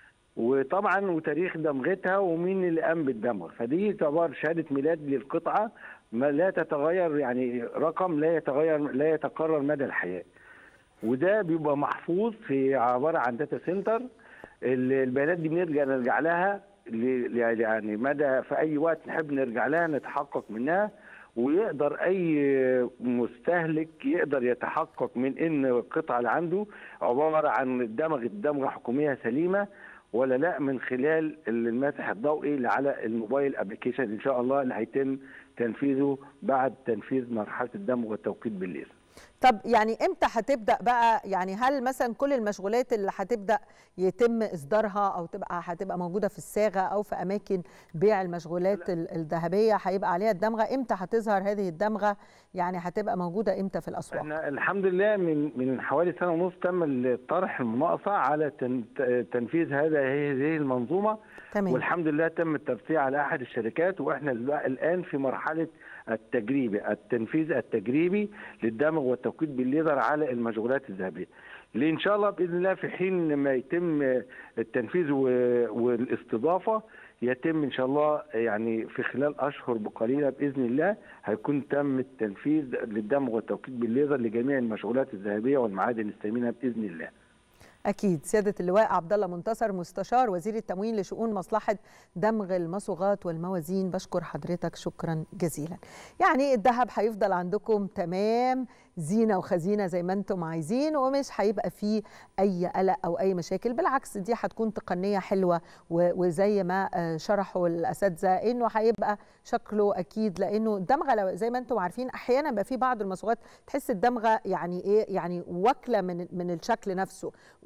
وطبعا وتاريخ دمغتها ومين اللي قام بالدمغ فدي تعتبر شهاده ميلاد للقطعه ما لا تتغير يعني رقم لا يتغير لا يتكرر مدى الحياه وده بيبقى محفوظ في عباره عن داتا سنتر ال- البيانات دي بنرجع نرجع لها ل- ل- يعني مدى في اي وقت نحب نرجع لها نتحقق منها ويقدر اي مستهلك يقدر يتحقق من ان القطعه اللي عنده عباره عن دمغه دمغه حكوميه سليمه ولا لا من خلال المسح الضوئي اللي على الموبايل ابلكيشن ان شاء الله اللي هيتم تنفيذه بعد تنفيذ مرحله الدمغ والتوقيت بالليل. طب يعني امتى هتبدا بقى يعني هل مثلا كل المشغولات اللي هتبدا يتم اصدارها او تبقى هتبقى موجوده في الصاغه او في اماكن بيع المشغولات ال- الذهبيه هيبقى عليها الدمغه امتى هتظهر هذه الدمغه يعني هتبقى موجوده امتى في الاسواق احنا الحمد لله من من حوالي سنه ونص تم الطرح المناقصه على تن- تنفيذ هذا هذه المنظومه تمام والحمد لله تم التوسيع على احد الشركات واحنا دلوقتي الان في مرحله التجريبي التنفيذ التجريبي للدمغ والتوقيت بالليزر على المشغولات الذهبيه. اللي ان شاء الله باذن الله في حين ما يتم التنفيذ و- والاستضافه يتم ان شاء الله يعني في خلال اشهر قليله باذن الله هيكون تم التنفيذ للدمغ والتوقيت بالليزر لجميع المشغولات الذهبيه والمعادن الثمينه باذن الله. اكيد سياده اللواء عبد الله منتصر مستشار وزير التموين لشؤون مصلحه دمغ المصوغات والموازين بشكر حضرتك شكرا جزيلا يعني الذهب هيفضل عندكم تمام زينه وخزينه زي ما انتم عايزين ومش هيبقى فيه اي قلق او اي مشاكل بالعكس دي هتكون تقنيه حلوه و- وزي ما آه، شرحوا الاساتذه انه هيبقى شكله اكيد لانه الدمغه لو- زي ما انتم عارفين احيانا بقى في بعض المصوغات تحس الدمغه يعني ايه يعني واكله من من الشكل نفسه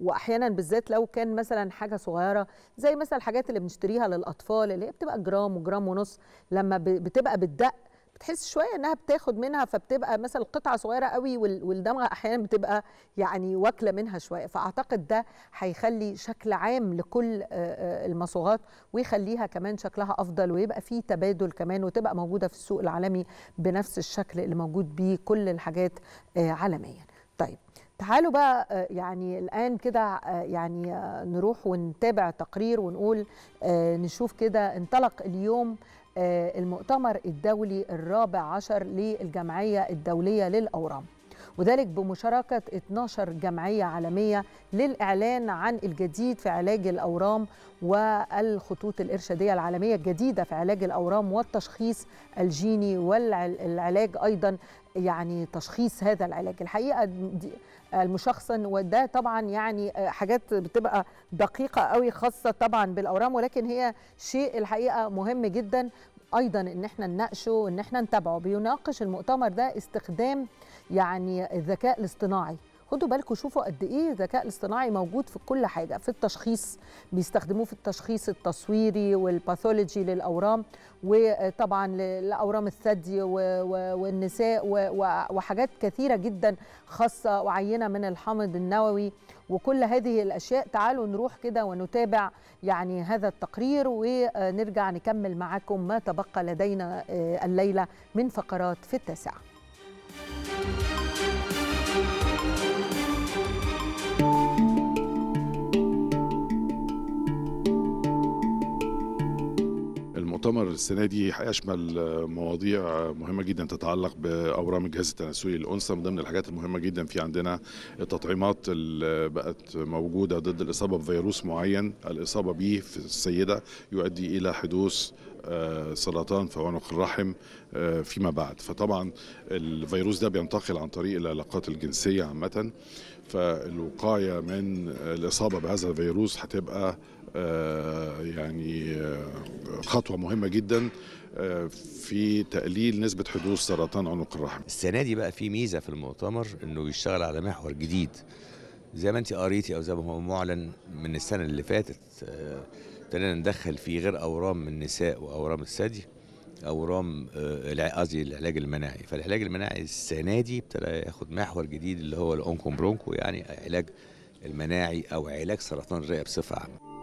واحيانا بالذات لو كان مثلا حاجه صغيره زي مثلا الحاجات اللي بنشتريها للاطفال اللي هي بتبقى جرام وجرام ونص لما ب- بتبقى بالدق بتحس شويه انها بتاخد منها فبتبقى مثلا قطعه صغيره قوي وال- والدمغه احيانا بتبقى يعني واكله منها شويه فاعتقد ده هيخلي شكل عام لكل آه، آه، المصاغات ويخليها كمان شكلها افضل ويبقى فيه تبادل كمان وتبقى موجوده في السوق العالمي بنفس الشكل اللي موجود بيه كل الحاجات آه، عالميا طيب تعالوا بقى آه، يعني الآن كده آه، يعني آه، نروح ونتابع تقرير ونقول آه، نشوف كده انطلق اليوم آه، المؤتمر الدولي الرابع عشر للجمعية الدولية للأورام وذلك بمشاركة 12 جمعية عالمية للإعلان عن الجديد في علاج الأورام والخطوط الإرشادية العالمية الجديدة في علاج الأورام والتشخيص الجيني والعلاج أيضا يعني تشخيص هذا العلاج الحقيقة دي المشخصن وده طبعا يعني حاجات بتبقى دقيقة قوي خاصة طبعا بالأورام ولكن هي شيء الحقيقة مهم جدا ايضا ان احنا نناقشه وان احنا نتابعه بيناقش المؤتمر ده استخدام يعني الذكاء الاصطناعي خدوا بالكم شوفوا قد ايه الذكاء الاصطناعي موجود في كل حاجه في التشخيص بيستخدموه في التشخيص التصويري والباثولوجي للاورام وطبعا لاورام الثدي و- و- والنساء و- و- وحاجات كثيره جدا خاصه وعينه من الحمض النووي وكل هذه الاشياء تعالوا نروح كده ونتابع يعني هذا التقرير ونرجع نكمل معاكم ما تبقى لدينا آه، الليله من فقرات في التاسعه المؤتمر السنة دي هيشمل مواضيع مهمة جدا تتعلق بأورام الجهاز التناسلي للأنثى من ضمن الحاجات المهمة جدا في عندنا التطعيمات اللي بقت موجودة ضد الإصابة بفيروس معين الإصابة به في السيدة يؤدي إلى حدوث آه، سرطان في عنق الرحم آه، فيما بعد فطبعا الفيروس ده بينتقل عن طريق العلاقات الجنسية عامة فالوقاية من الإصابة بهذا الفيروس هتبقى آه، يعني آه، خطوة مهمة جدا آه، في تقليل نسبة حدوث سرطان عنق الرحم السنه دي بقى في ميزه في المؤتمر انه يشتغل على محور جديد زي ما انت قريتي او زي ما هو معلن من السنه اللي فاتت آه، ابتدينا ندخل فيه غير اورام من النساء واورام الثدي اورام آه، الع- قصدي العلاج المناعي فالعلاج المناعي السنه دي ابتدى ياخد محور جديد اللي هو الاونكوم برونكو يعني علاج المناعي او علاج سرطان الرئه بصفه عامه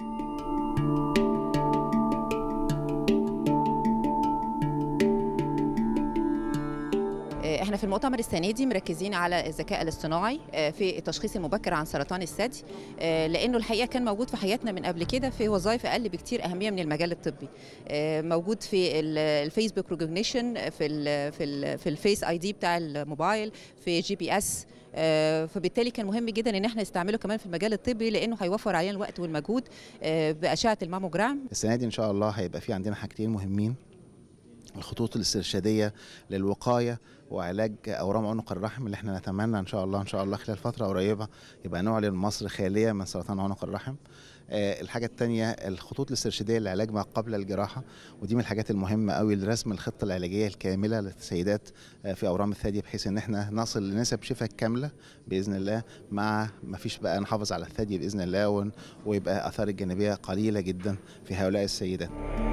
احنا في المؤتمر السنه دي مركزين على الذكاء الاصطناعي آه، في التشخيص المبكر عن سرطان الثدي آه، لانه الحقيقه كان موجود في حياتنا من قبل كده في وظائف اقل بكتير اهميه من المجال الطبي آه، موجود في ال- الفيسبوك ريكوجنيشن في ال في ال في الفيس اي دي بتاع الموبايل في جي بي اس آه، فبالتالي كان مهم جدا ان احنا نستعمله كمان في المجال الطبي لانه هيوفر علينا الوقت والمجهود آه، باشعه الماموجرام السنه دي ان شاء الله هيبقى في عندنا حاجتين مهمين الخطوط الاسترشاديه للوقايه وعلاج اورام عنق الرحم اللي احنا نتمنى ان شاء الله ان شاء الله خلال فتره قريبه يبقى نعلن مصر خاليه من سرطان عنق الرحم آه، الحاجه الثانيه الخطوط الاسترشاديه للعلاج ما قبل الجراحه ودي من الحاجات المهمه قوي لرسم الخطه العلاجيه الكامله للسيدات آه، في اورام الثدي بحيث ان احنا نصل لنسب شفاء كامله باذن الله مع ما فيش بقى نحافظ على الثدي باذن الله ون- ويبقى اثار الجانبيه قليله جدا في هؤلاء السيدات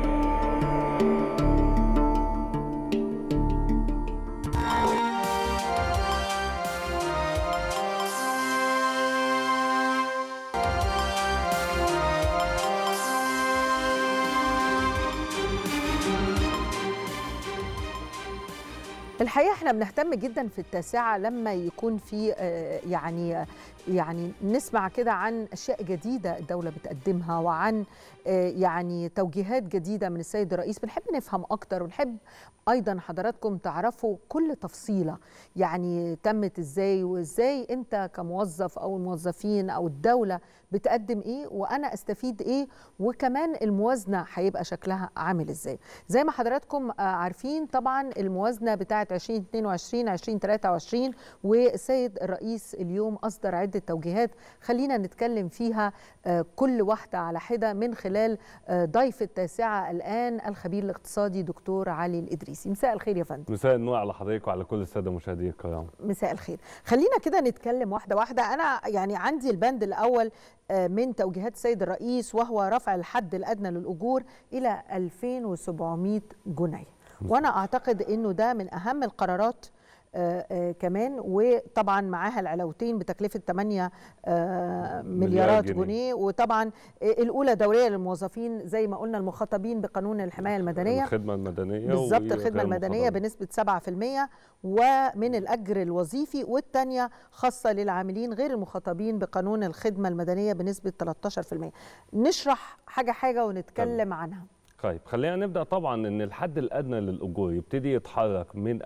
الحقيقه احنا بنهتم جدا في التاسعه لما يكون في آه، يعني يعني نسمع كده عن اشياء جديده الدوله بتقدمها وعن آه، يعني توجيهات جديده من السيد الرئيس بنحب نفهم اكتر ونحب ايضا حضراتكم تعرفوا كل تفصيله يعني تمت ازاي وازاي انت كموظف او الموظفين او الدوله بتقدم ايه وانا استفيد ايه وكمان الموازنه هيبقى شكلها عامل ازاي زي ما حضراتكم آه، عارفين طبعا الموازنه بتاعه 2022 2023 والسيد الرئيس اليوم اصدر عده التوجيهات خلينا نتكلم فيها كل واحدة على حدة من خلال ضيف التاسعة الآن الخبير الاقتصادي دكتور علي الإدريسي مساء الخير يا فندم مساء النور على حضرتك وعلى كل السادة المشاهدين الكرام مساء الخير خلينا كده نتكلم واحدة واحدة أنا يعني عندي البند الأول من توجيهات السيد الرئيس وهو رفع الحد الأدنى للأجور إلى 2700 جنيه وأنا أعتقد أنه ده من أهم القرارات آآ آآ كمان وطبعا معاها العلاوتين بتكلفه 8 مليارات جنيه. جنيه وطبعا الاولى دوريه للموظفين زي ما قلنا المخاطبين بقانون الحمايه المدنيه الخدمه المدنيه بالظبط الخدمه المدنيه بنسبه 7% ومن الاجر الوظيفي والثانيه خاصه للعاملين غير المخاطبين بقانون الخدمه المدنيه بنسبه 13% نشرح حاجه حاجه ونتكلم طبعا. عنها طيب خلينا نبدا طبعا ان الحد الادنى للاجور يبتدي يتحرك من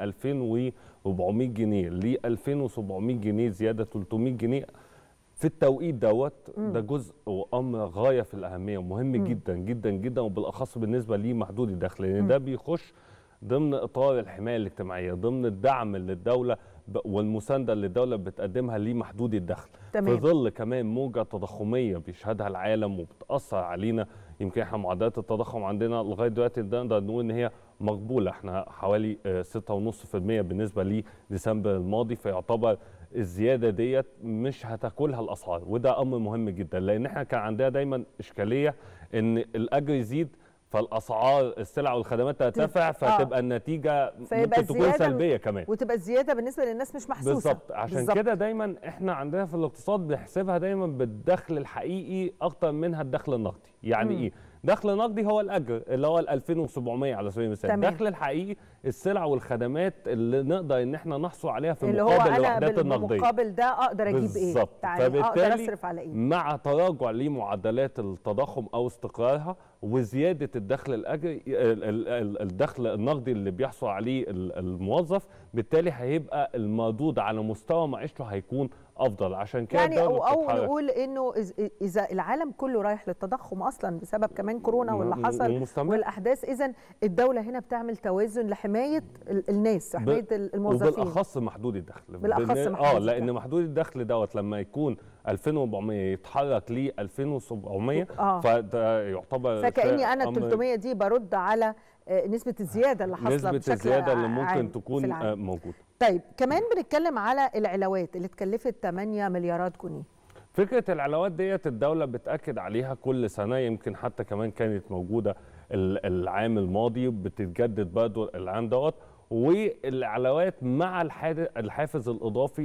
2400 جنيه ل 2700 جنيه زياده 300 جنيه في التوقيت دوت ده جزء وامر غايه في الاهميه ومهم م. جدا جدا جدا وبالاخص بالنسبه لمحدود الدخل لان ده بيخش ضمن اطار الحمايه الاجتماعيه ضمن الدعم اللي الدوله والمسانده اللي الدوله بتقدمها لمحدود الدخل تمام. في ظل كمان موجه تضخميه بيشهدها العالم وبتاثر علينا يمكن احنا معدلات التضخم عندنا لغايه دلوقتي نقدر نقول ان هي مقبوله احنا حوالي 6.5% بالنسبه لديسمبر الماضي فيعتبر الزياده ديت مش هتاكلها الاسعار وده امر مهم جدا لان احنا كان عندنا دايما اشكاليه ان الاجر يزيد فالاسعار السلع والخدمات ترتفع فتبقى آه. النتيجه ممكن تكون سلبيه كمان وتبقى الزياده بالنسبه للناس مش محسوسه بالظبط عشان كده دايما احنا عندنا في الاقتصاد بنحسبها دايما بالدخل الحقيقي اكتر منها الدخل النقدي يعني م. ايه دخل نقدي هو الاجر اللي هو ال 2700 على سبيل المثال الدخل الحقيقي السلع والخدمات اللي نقدر ان احنا نحصل عليها في اللي مقابل هو الوحدات النقديه بالمقابل ده اقدر اجيب ايه بالظبط اقدر اصرف على ايه مع تراجع لمعدلات التضخم او استقرارها وزياده الدخل الاجري الدخل النقدي اللي بيحصل عليه الموظف بالتالي هيبقى المردود على مستوى معيشته هيكون افضل عشان كده يعني او او نقول انه اذا العالم كله رايح للتضخم اصلا بسبب كمان كورونا واللي حصل ومستمر. والاحداث اذا الدوله هنا بتعمل توازن لحمايه الناس حمايه الموظفين وبالاخص محدود الدخل بالاخص محدود اه لان محدود الدخل دوت لما يكون 2400 يتحرك ل 2700 آه. فده يعتبر فكاني انا ال 300 دي برد على نسبة الزيادة اللي حاصلة نسبة بشكل الزيادة اللي ممكن عام تكون موجودة طيب كمان بنتكلم على العلاوات اللي اتكلفت 8 مليارات جنيه فكرة العلاوات ديت الدولة بتأكد عليها كل سنة يمكن حتى كمان كانت موجودة العام الماضي بتتجدد برضه العام دوت والعلاوات مع الحافز الإضافي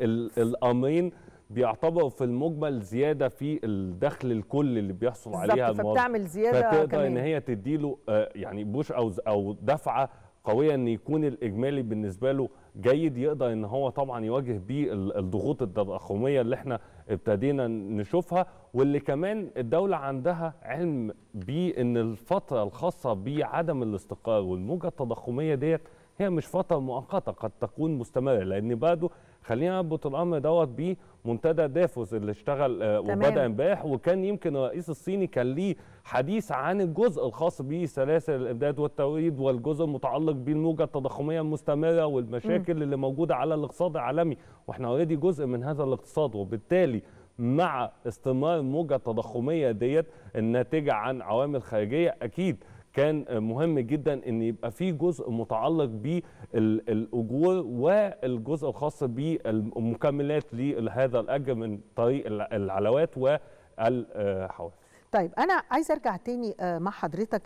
الأمرين بيعتبروا في المجمل زياده في الدخل الكلي اللي بيحصل عليها الموظف فبتعمل زياده فتقدر كمان. ان هي تديله يعني بوش او او دفعه قويه ان يكون الاجمالي بالنسبه له جيد يقدر ان هو طبعا يواجه بيه الضغوط التضخميه اللي احنا ابتدينا نشوفها واللي كمان الدوله عندها علم بيه ان الفتره الخاصه بعدم الاستقرار والموجه التضخميه ديت هي مش فتره مؤقته قد تكون مستمره لان برضه خلينا نربط الامر دوت بمنتدى دافوس اللي اشتغل آه وبدا امبارح وكان يمكن الرئيس الصيني كان ليه حديث عن الجزء الخاص بسلاسل الامداد والتوريد والجزء المتعلق بالموجه التضخميه المستمره والمشاكل م. اللي موجوده على الاقتصاد العالمي واحنا اوريدي جزء من هذا الاقتصاد وبالتالي مع استمرار الموجه التضخميه ديت الناتجه عن عوامل خارجيه اكيد كان مهم جدا ان يبقى في جزء متعلق بالاجور والجزء الخاص بالمكملات لهذا الاجر من طريق العلاوات والحوافز طيب انا عايز ارجع تاني مع حضرتك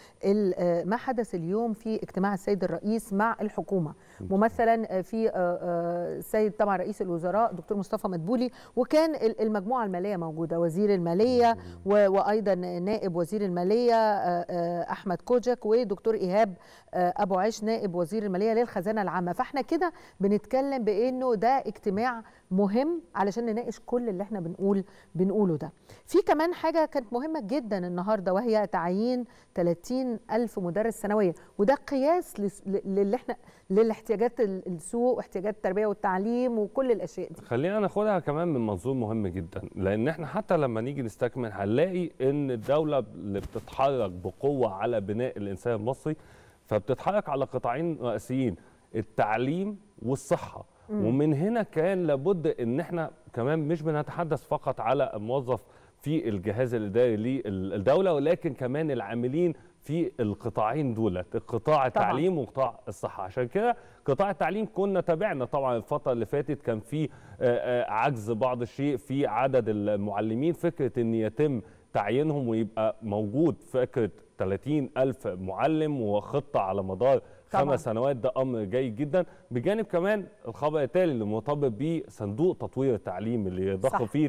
لما حدث اليوم في اجتماع السيد الرئيس مع الحكومه ممثلا في السيد طبعا رئيس الوزراء دكتور مصطفى مدبولي وكان المجموعه الماليه موجوده وزير الماليه وايضا نائب وزير الماليه احمد كوجك ودكتور ايهاب ابو عيش نائب وزير الماليه للخزانه العامه فاحنا كده بنتكلم بانه ده اجتماع مهم علشان نناقش كل اللي احنا بنقول بنقوله ده في كمان حاجه كانت مهمه جدا النهارده وهي تعيين 30 ألف مدرس سنويا وده قياس للي احنا للاحتياجات السوق واحتياجات التربيه والتعليم وكل الاشياء دي خلينا ناخدها كمان من منظور مهم جدا لان احنا حتى لما نيجي نستكمل هنلاقي ان الدوله اللي بتتحرك بقوه على بناء الانسان المصري فبتتحرك على قطاعين رئيسيين التعليم والصحه مم. ومن هنا كان لابد ان احنا كمان مش بنتحدث فقط على موظف في الجهاز الاداري للدوله ولكن كمان العاملين في القطاعين دولت قطاع التعليم وقطاع الصحه عشان كده قطاع التعليم كنا تابعنا طبعا الفتره اللي فاتت كان في عجز بعض الشيء في عدد المعلمين فكره ان يتم تعيينهم ويبقى موجود فكره 30 ألف معلم وخطة على مدار طبعا. خمس سنوات ده أمر جيد جدا بجانب كمان الخبر التالي اللي مرتبط بيه صندوق تطوير التعليم اللي ضخ فيه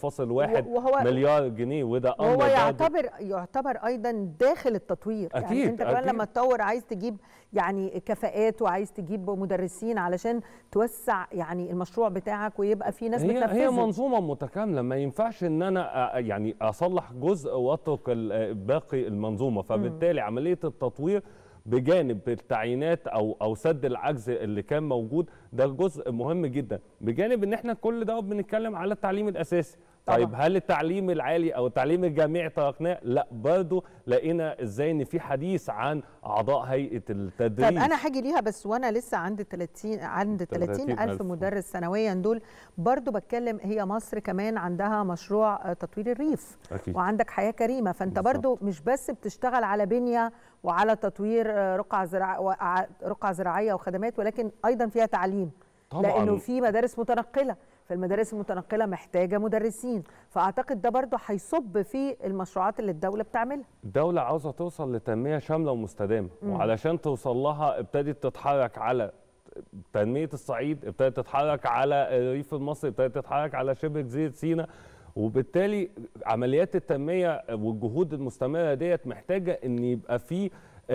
3.1 مليار جنيه وده أمر وهو يعتبر يعتبر أيضا داخل التطوير أكيد يعني أنت كمان أكيد. لما تطور عايز تجيب يعني كفاءات وعايز تجيب مدرسين علشان توسع يعني المشروع بتاعك ويبقى في ناس هي بتنفذه هي منظومه متكامله ما ينفعش ان انا يعني اصلح جزء واترك باقي المنظومه فبالتالي م. عمليه التطوير بجانب التعيينات او او سد العجز اللي كان موجود ده جزء مهم جدا بجانب ان احنا كل ده بنتكلم على التعليم الاساسي طبعا. طيب هل التعليم العالي او التعليم الجامعي تركناه لا برضه لقينا ازاي ان في حديث عن اعضاء هيئه التدريس طيب انا هاجي ليها بس وانا لسه عند 30 عند 30 الف مدرس سنويا دول برضه بتكلم هي مصر كمان عندها مشروع تطوير الريف أكيد. وعندك حياه كريمه فانت برضه مش بس بتشتغل على بنيه وعلى تطوير رقعه زراعيه رقعه زراعيه وخدمات ولكن ايضا فيها تعليم طبعا. لانه في مدارس متنقله فالمدارس المتنقله محتاجه مدرسين فاعتقد ده برضه هيصب في المشروعات اللي الدوله بتعملها الدوله عاوزه توصل لتنميه شامله ومستدامه وعلشان توصل لها ابتدت تتحرك على تنميه الصعيد ابتدت تتحرك على الريف المصري ابتدت تتحرك على شبه جزيره سيناء وبالتالي عمليات التنميه والجهود المستمره ديت محتاجه ان يبقى في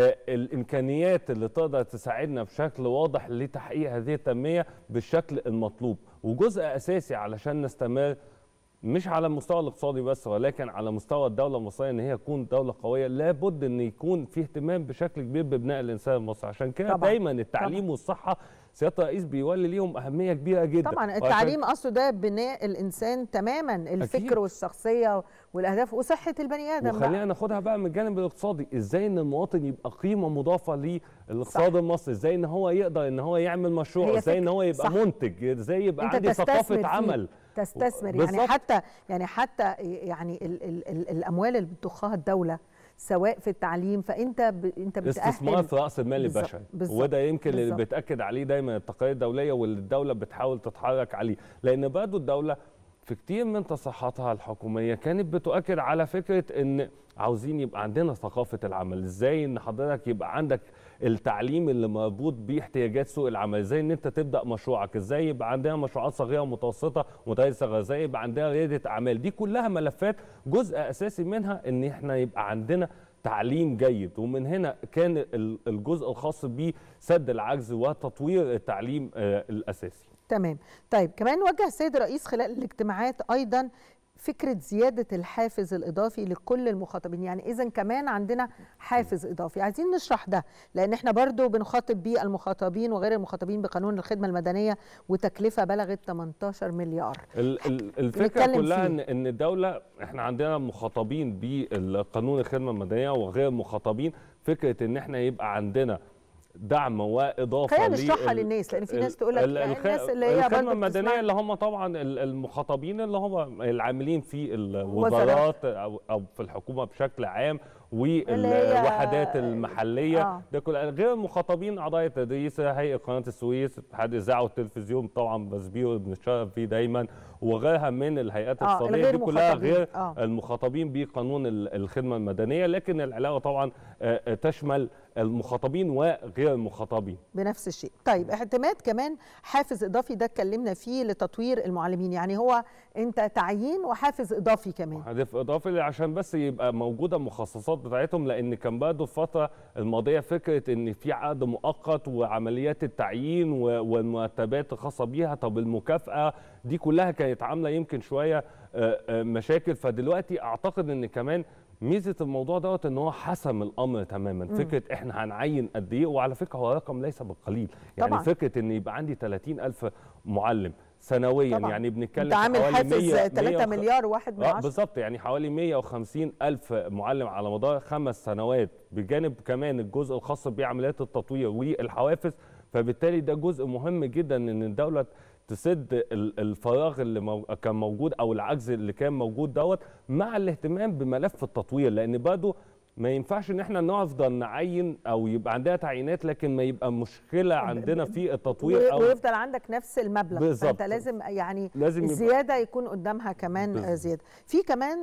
الامكانيات اللي تقدر تساعدنا بشكل واضح لتحقيق هذه التنميه بالشكل المطلوب وجزء اساسي علشان نستمر مش على المستوى الاقتصادي بس ولكن على مستوى الدوله المصريه ان هي تكون دوله قويه لابد ان يكون في اهتمام بشكل كبير ببناء الانسان المصري عشان كده دايما التعليم طبعا. والصحه سياده الرئيس بيولي ليهم اهميه كبيره جدا طبعا التعليم اصله ده بناء الانسان تماما الفكر أكيد. والشخصيه والاهداف وصحه البني ادم وخلينا ناخدها بقى من الجانب الاقتصادي ازاي ان المواطن يبقى قيمه مضافه للاقتصاد المصري ازاي ان هو يقدر ان هو يعمل مشروع ازاي ان هو يبقى صح. منتج ازاي يبقى عندي ثقافه عمل تستثمر يعني بالزبط. حتى يعني حتى يعني ال ال ال الاموال اللي بتضخها الدوله سواء في التعليم فانت ب... انت بتاهل استثمار في راس المال البشري وده يمكن بالزبط. اللي بتاكد عليه دايما التقارير الدوليه واللي الدوله بتحاول تتحرك عليه لان برضه الدوله في كتير من تصريحاتها الحكوميه كانت بتؤكد على فكره ان عاوزين يبقى عندنا ثقافه العمل ازاي ان حضرتك يبقى عندك التعليم اللي مربوط باحتياجات سوق العمل ازاي ان انت تبدا مشروعك ازاي يبقى عندنا مشروعات صغيره ومتوسطه ومتوسطه ازاي يبقى عندنا رياده اعمال دي كلها ملفات جزء اساسي منها ان احنا يبقى عندنا تعليم جيد ومن هنا كان الجزء الخاص بسد العجز وتطوير التعليم الاساسي تمام طيب كمان وجه السيد الرئيس خلال الاجتماعات ايضا فكره زياده الحافز الاضافي لكل المخاطبين يعني اذا كمان عندنا حافز اضافي عايزين نشرح ده لان احنا برضو بنخاطب بيه المخاطبين وغير المخاطبين بقانون الخدمه المدنيه وتكلفه بلغت 18 مليار الفكره كلها ان ان الدوله احنا عندنا مخاطبين بقانون الخدمه المدنيه وغير مخاطبين فكره ان احنا يبقى عندنا دعم واضافه خلينا نشرحها للناس لان في ناس تقول لك يعني الناس اللي هي الخدمه المدنيه اللي هم طبعا المخاطبين اللي هم العاملين في الوزارات او او في الحكومه بشكل عام والوحدات المحليه آه. ده كل غير المخاطبين اعضاء التدريس هيئه قناه السويس اتحاد الاذاعه والتلفزيون طبعا بسبير بنتشرف فيه دايما وغيرها من الهيئات آه الصادقه دي كلها غير آه. المخاطبين بقانون الخدمه المدنيه لكن العلاوه طبعا تشمل المخاطبين وغير المخاطبين بنفس الشيء طيب اعتماد كمان حافز اضافي ده اتكلمنا فيه لتطوير المعلمين يعني هو انت تعيين وحافز اضافي كمان هدف اضافي عشان بس يبقى موجوده المخصصات بتاعتهم لان كان برضه الفتره الماضيه فكره ان في عقد مؤقت وعمليات التعيين والمرتبات الخاصه بيها طب المكافاه دي كلها كانت عامله يمكن شويه مشاكل فدلوقتي اعتقد ان كمان ميزه الموضوع دوت ان هو حسم الامر تماما مم. فكره احنا هنعين قد ايه وعلى فكره هو رقم ليس بالقليل يعني طبعا. فكره ان يبقى عندي 30000 معلم سنويا طبعا. يعني بنتكلم انت عامل حوالي حافز 100 3 مليار واحد من آه عشرة بالظبط يعني حوالي 150 ألف معلم على مدار خمس سنوات بجانب كمان الجزء الخاص بعمليات التطوير والحوافز فبالتالي ده جزء مهم جدا ان الدوله تسد ال- الفراغ اللي مو- كان موجود او العجز اللي كان موجود دوت مع الاهتمام بملف التطوير لان برضه ما ينفعش ان احنا نفضل نعين او يبقى عندنا تعيينات لكن ما يبقى مشكله عندنا في التطوير و- او ويفضل عندك نفس المبلغ بالظبط. فانت لازم يعني لازم يبقى- الزياده يكون قدامها كمان بالظبط. زياده في كمان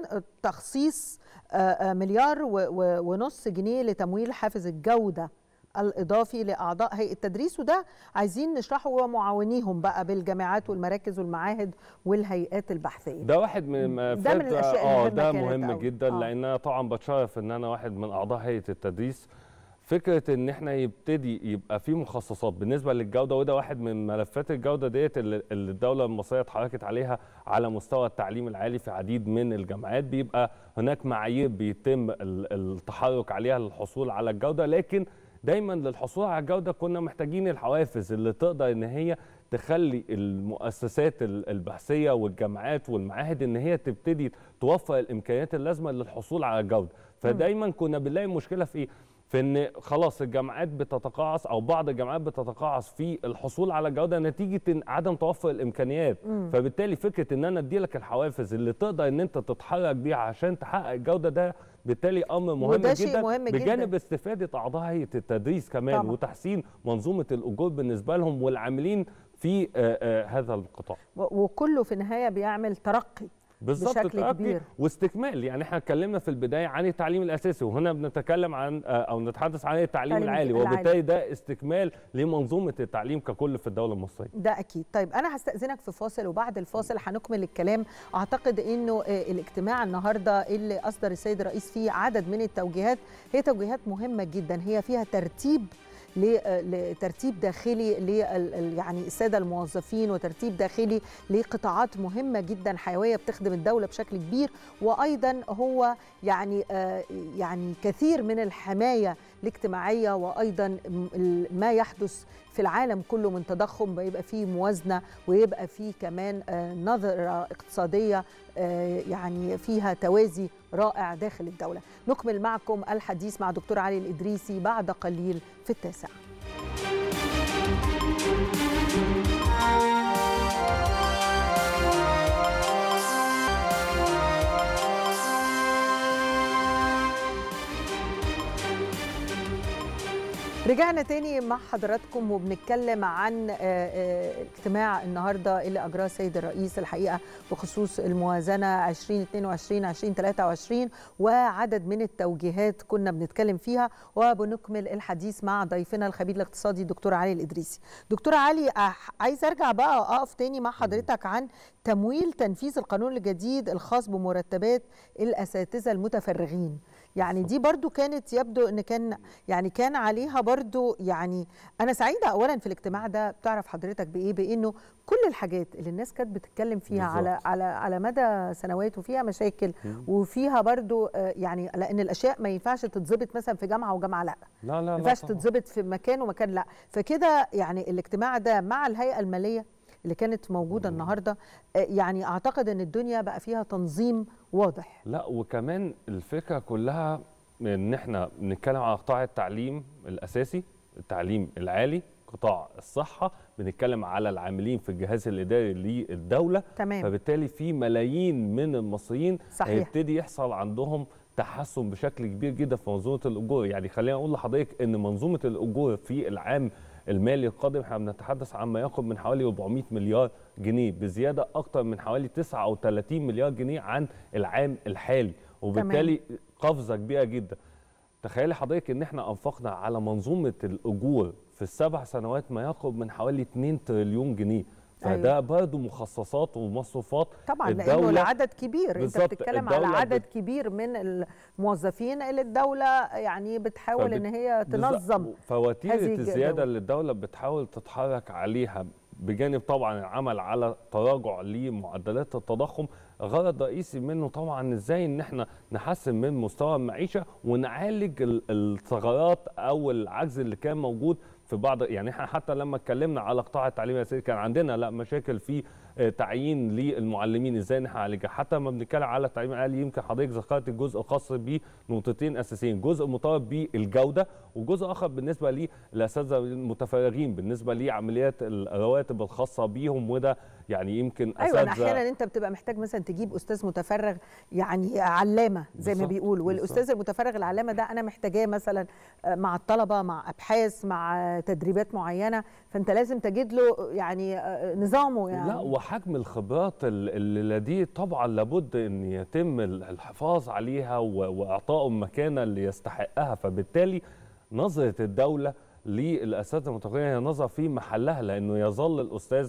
تخصيص آه، آه، مليار و- و- ونص جنيه لتمويل حافز الجوده الاضافي لاعضاء هيئه التدريس وده عايزين نشرحه ومعاونيهم بقى بالجامعات والمراكز والمعاهد والهيئات البحثيه ده واحد من ده من الأشياء اه المهمة ده كانت مهم أوي. جدا آه. لان انا طبعا بتشرف ان انا واحد من اعضاء هيئه التدريس فكره ان احنا يبتدي يبقى في مخصصات بالنسبه للجوده وده واحد من ملفات الجوده ديت اللي اللي الدوله المصريه اتحركت عليها على مستوى التعليم العالي في عديد من الجامعات بيبقى هناك معايير بيتم ال- التحرك عليها للحصول على الجوده لكن دايما للحصول على الجوده كنا محتاجين الحوافز اللي تقدر ان هي تخلي المؤسسات ال- البحثيه والجامعات والمعاهد ان هي تبتدي توفر الامكانيات اللازمه للحصول على الجوده فدايما كنا بنلاقي مشكله في ايه في ان خلاص الجامعات بتتقاعس او بعض الجامعات بتتقاعس في الحصول على الجوده نتيجه إن عدم توفر الامكانيات مم. فبالتالي فكره ان انا ادي لك الحوافز اللي تقدر ان انت تتحرك بيها عشان تحقق الجوده ده بالتالي امر مهم وده شيء جدا مهم جداً. بجانب استفاده اعضاء هيئه التدريس كمان طبعاً. وتحسين منظومه الاجور بالنسبه لهم والعاملين في آه، آه، هذا القطاع و- وكله في النهايه بيعمل ترقي بالظبط بشكل ترقي كبير واستكمال يعني احنا اتكلمنا في البدايه عن التعليم الاساسي وهنا بنتكلم عن آه، او نتحدث عن التعليم التعليم العالي العالي. وبالتالي ده استكمال لمنظومه التعليم ككل في الدوله المصريه ده اكيد طيب انا هستاذنك في فاصل وبعد الفاصل هنكمل الكلام اعتقد انه آه، الاجتماع النهارده اللي اصدر السيد الرئيس فيه عدد من التوجيهات هي توجيهات مهمه جدا هي فيها ترتيب ل- آه، لترتيب داخلي ل يعني الساده الموظفين وترتيب داخلي لقطاعات مهمه جدا حيويه بتخدم الدوله بشكل كبير وايضا هو يعني آه، يعني كثير من الحمايه الاجتماعيه وايضا م- ال- ما يحدث في العالم كله من تضخم بيبقى فيه موازنه ويبقى فيه كمان آه، نظره اقتصاديه آه، يعني فيها توازي رائع داخل الدوله. نكمل معكم الحديث مع دكتور علي الادريسي بعد قليل في التاسعه. رجعنا تاني مع حضراتكم وبنتكلم عن آه، آه، اجتماع النهارده اللي اجراه السيد الرئيس الحقيقه بخصوص الموازنه 2022 2023 وعدد من التوجيهات كنا بنتكلم فيها وبنكمل الحديث مع ضيفنا الخبير الاقتصادي الدكتور علي الادريسي. دكتور علي آه، عايز ارجع بقى اقف تاني مع حضرتك عن تمويل تنفيذ القانون الجديد الخاص بمرتبات الاساتذه المتفرغين. يعني دي برضو كانت يبدو ان كان يعني كان عليها برضو يعني انا سعيده اولا في الاجتماع ده بتعرف حضرتك بايه بانه كل الحاجات اللي الناس كانت بتتكلم فيها على بالظبط. على على مدى سنوات وفيها مشاكل مم. وفيها برضو آه، يعني لان الاشياء ما ينفعش تتظبط مثلا في جامعه وجامعه لا لا لا ما لا ينفعش طبعاً. تتظبط في مكان ومكان لا فكده يعني الاجتماع ده مع الهيئه الماليه اللي كانت موجوده النهارده آه، يعني اعتقد ان الدنيا بقى فيها تنظيم واضح لا وكمان الفكره كلها ان احنا بنتكلم على قطاع التعليم الاساسي التعليم العالي قطاع الصحه بنتكلم على العاملين في الجهاز الاداري للدوله تمام. فبالتالي في ملايين من المصريين صحيح. هيبتدي يحصل عندهم تحسن بشكل كبير جدا في منظومه الاجور يعني خلينا اقول لحضرتك ان منظومه الاجور في العام المالي القادم احنا بنتحدث عن ما يقرب من حوالي 400 مليار جنيه بزياده اكثر من حوالي 39 مليار جنيه عن العام الحالي وبالتالي قفزه كبيره جدا تخيلي حضرتك ان احنا انفقنا على منظومه الاجور في السبع سنوات ما يقرب من حوالي 2 تريليون جنيه فده أيوة. برضه مخصصات ومصروفات طبعا لانه الدولة العدد كبير انت بالظبط، بتتكلم على الدولة عدد بت- كبير من الموظفين اللي الدوله يعني بتحاول فبت- ان هي بالظبط. تنظم فوتيره هذه الزياده الجدول. اللي الدوله بتحاول تتحرك عليها بجانب طبعا العمل على تراجع لمعدلات التضخم غرض رئيسي منه طبعا ازاي ان احنا نحسن من مستوى المعيشه ونعالج ال- الثغرات او العجز اللي كان موجود في بعض يعني احنا حتى لما اتكلمنا على قطاع التعليم الاساسي كان عندنا لا مشاكل في آه، تعيين للمعلمين ازاي نعالجها حتى لما بنتكلم على التعليم العالي يمكن حضرتك ذكرت الجزء الخاص بنقطتين اساسيين جزء مرتبط بالجوده وجزء اخر بالنسبه للاساتذه المتفرغين بالنسبه لعمليات الرواتب الخاصه بيهم وده يعني يمكن ايوه أنا اساتذه احيانا انت بتبقى محتاج مثلا تجيب استاذ متفرغ يعني علامه زي ما بالظبط، بيقولوا بالظبط. والاستاذ المتفرغ العلامه ده انا محتاجاه مثلا آه، مع الطلبه مع ابحاث مع تدريبات معينه فانت لازم تجد له يعني آه، نظامه يعني لا وحجم الخبرات ال- اللي لديه طبعا لابد ان يتم ال- الحفاظ عليها و- واعطائه المكانه اللي يستحقها فبالتالي نظره الدوله للاساتذه المتفرغين هي نظره في محلها لانه يظل الاستاذ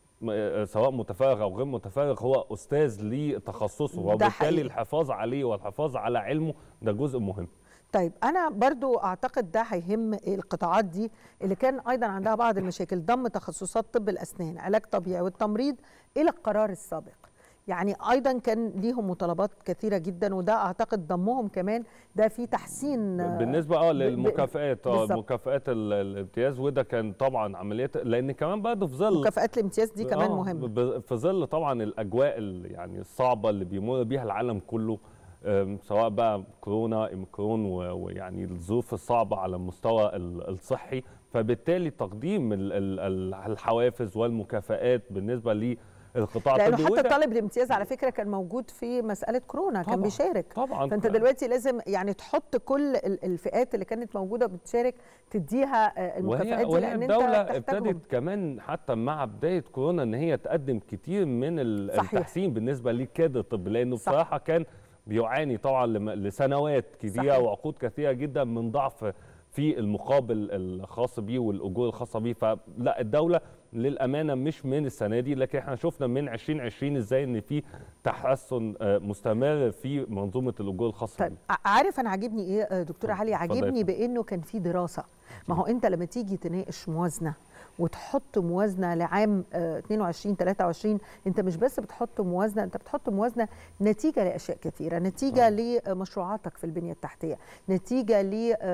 م- سواء متفرغ او غير متفرغ هو استاذ لتخصصه ده وبالتالي حقيقي. الحفاظ عليه والحفاظ على علمه ده جزء مهم طيب انا برضو اعتقد ده هيهم القطاعات دي اللي كان ايضا عندها بعض المشاكل ضم تخصصات طب الاسنان علاج طبيعي والتمريض الى القرار السابق يعني ايضا كان ليهم مطالبات كثيره جدا وده اعتقد ضمهم كمان ده في تحسين آه، بالنسبه اه ب- ب- للمكافئات اه بالظبط. مكافئات ال- الامتياز وده كان طبعا عمليات لان كمان برضه في ظل مكافآت الامتياز دي كمان آه، مهمه ب- في ظل طبعا الاجواء ال- يعني الصعبه اللي بيمر بيها العالم كله آم، سواء بقى كورونا اوميكرون و- ويعني الظروف الصعبه على المستوى ال- الصحي فبالتالي تقديم ال- ال- ال- الحوافز والمكافآت بالنسبه للقطاع لانه الطبي حتى وده- طالب الامتياز على فكره كان موجود في مساله كورونا كان طبعاً، بيشارك طبعا فانت دلوقتي لازم يعني تحط كل ال- الفئات اللي كانت موجوده بتشارك تديها آه، المكافآت وهي, دي وهي لان الدولة انت تحتاجهم ابتدت كمان حتى مع بداية كورونا ان هي تقدم كتير من ال- صحيح. التحسين بالنسبة للكادر الطبي لانه صح. بصراحة كان بيعاني طبعا لم- لسنوات كتيرة صحيح. وعقود كثيرة جدا من ضعف في المقابل الخاص بيه والاجور الخاصه بيه فلا الدوله للامانه مش من السنه دي لكن احنا شفنا من 2020 ازاي ان في تحسن آه، مستمر في منظومه الاجور الخاصه طيب بيه ع- عارف انا عاجبني ايه آه، دكتوره علي اتفضلي يا عاجبني فندم. بانه كان في دراسه ما هو انت لما تيجي تناقش موازنه وتحط موازنه لعام آه، 22 23 انت مش بس بتحط موازنه انت بتحط موازنه نتيجه لاشياء كثيره نتيجه لمشروعاتك في البنيه التحتيه نتيجه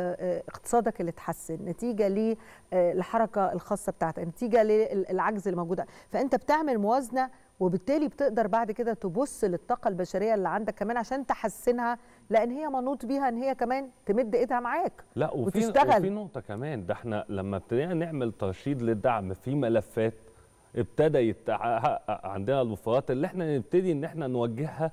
لاقتصادك اللي اتحسن نتيجه للحركه الخاصه بتاعتك نتيجه للعجز اللي موجوده فانت بتعمل موازنه وبالتالي بتقدر بعد كده تبص للطاقه البشريه اللي عندك كمان عشان تحسنها لان هي منوط بيها ان هي كمان تمد ايدها معاك لا وفي وتشتغل. وفي نقطه كمان ده احنا لما ابتدينا نعمل ترشيد للدعم في ملفات ابتدى يتحقق عندنا الوفرات اللي احنا نبتدي ان احنا نوجهها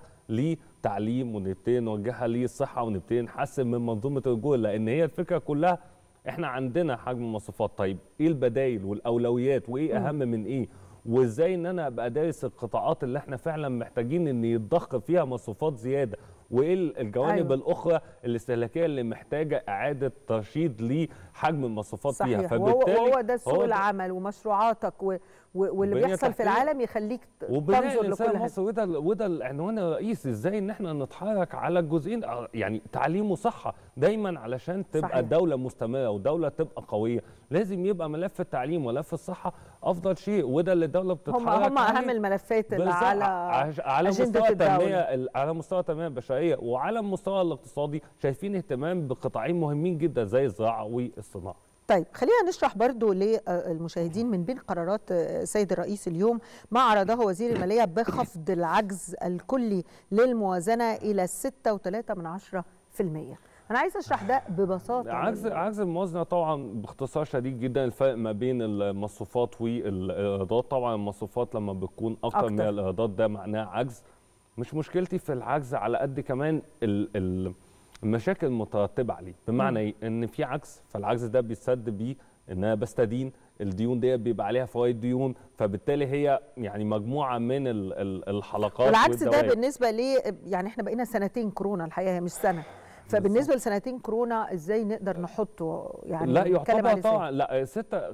لتعليم ونبتدي نوجهها للصحه ونبتدي نحسن من منظومه الرجوع لان هي الفكره كلها احنا عندنا حجم مواصفات طيب ايه البدايل والاولويات وايه مم. اهم من ايه وازاي ان انا ابقى دارس القطاعات اللي احنا فعلا محتاجين ان يتضخ فيها مصروفات زياده وايه الجوانب أيوة. أيوة. الاخرى الاستهلاكيه اللي محتاجه اعاده ترشيد لحجم المصروفات فيها صحيح وهو, وهو ده سوق هو ده- العمل ومشروعاتك و و واللي وبنية بيحصل في تحتية. العالم يخليك ت- وبناء تنظر الانسان لكل هذا المصري وده وده العنوان الرئيسي ازاي ان احنا نتحرك على الجزئين آه، يعني تعليم وصحه دايما علشان تبقى صحيح. الدوله مستمره ودوله تبقى قويه لازم يبقى ملف التعليم وملف الصحه افضل شيء وده اللي الدوله هم بتتحرك هم عليه. اهم الملفات اللي بالظبط. على عش- على أجندة مستوى التنميه الدولة. ال- على مستوى التنميه البشريه وعلى المستوى الاقتصادي شايفين اهتمام بقطاعين مهمين جدا زي الزراعه والصناعه طيب خلينا نشرح برضو للمشاهدين من بين قرارات السيد الرئيس اليوم ما عرضه وزير المالية بخفض العجز الكلي للموازنة إلى 6.3 من عشرة في المية أنا عايز أشرح ده ببساطة عجز عجز الموازنه طبعا باختصار شديد جدا الفرق ما بين المصروفات والايرادات طبعا المصروفات لما بتكون اكتر, أكتر. من الايرادات ده معناه عجز مش مشكلتي في العجز على قد كمان ال ال المشاكل المترتبه عليه بمعنى ايه ان في عجز فالعجز ده بيسد بيه ان انا بستدين الديون دي بيبقى عليها فوائد ديون فبالتالي هي يعني مجموعه من ال- ال- الحلقات والعكس ده والدوائر. بالنسبة لي يعني احنا بقينا سنتين كورونا الحقيقة هي مش سنة فبالنسبة لسنتين كورونا ازاي نقدر نحطه يعني لا نتكلم يعتبر عليه إزاي؟ طبعا لا 6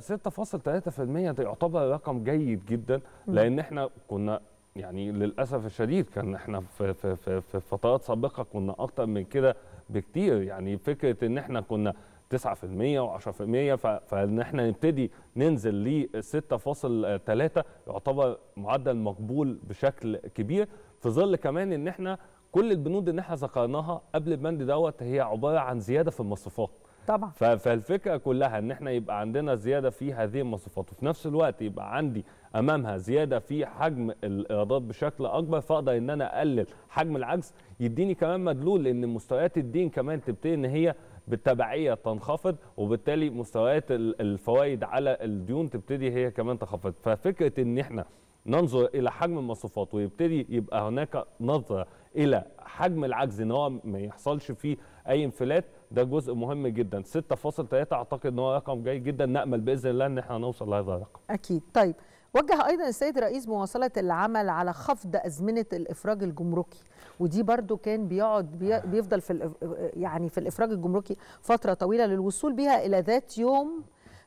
6.3% ده يعتبر رقم جيد جدا مم. لان احنا كنا يعني للاسف الشديد كان احنا في في في, في فترات سابقه كنا اكتر من كده بكتير يعني فكره ان احنا كنا 9% و10% فان احنا نبتدي ننزل ل 6.3 يعتبر معدل مقبول بشكل كبير في ظل كمان ان احنا كل البنود اللي احنا ذكرناها قبل البند دوت هي عباره عن زياده في المصروفات طبعا ف- فالفكره كلها ان احنا يبقى عندنا زياده في هذه المواصفات وفي نفس الوقت يبقى عندي امامها زياده في حجم الايرادات بشكل اكبر فاقدر ان انا اقلل حجم العجز يديني كمان مدلول لان مستويات الدين كمان تبتدي ان هي بالتبعيه تنخفض وبالتالي مستويات ال- الفوائد على الديون تبتدي هي كمان تنخفض ففكره ان احنا ننظر الى حجم المصروفات ويبتدي يبقى هناك نظره الى حجم العجز ان هو ما يحصلش فيه اي انفلات ده جزء مهم جدا 6.3 اعتقد ان هو رقم جيد جدا نامل باذن الله ان احنا نوصل لهذا الرقم أكيد طيب وجه أيضا السيد الرئيس مواصلة العمل على خفض أزمنة الإفراج الجمركي ودي برضو كان بيقعد بي- بيفضل في الإف- يعني في الإفراج الجمركي فترة طويلة للوصول بها إلى ذات يوم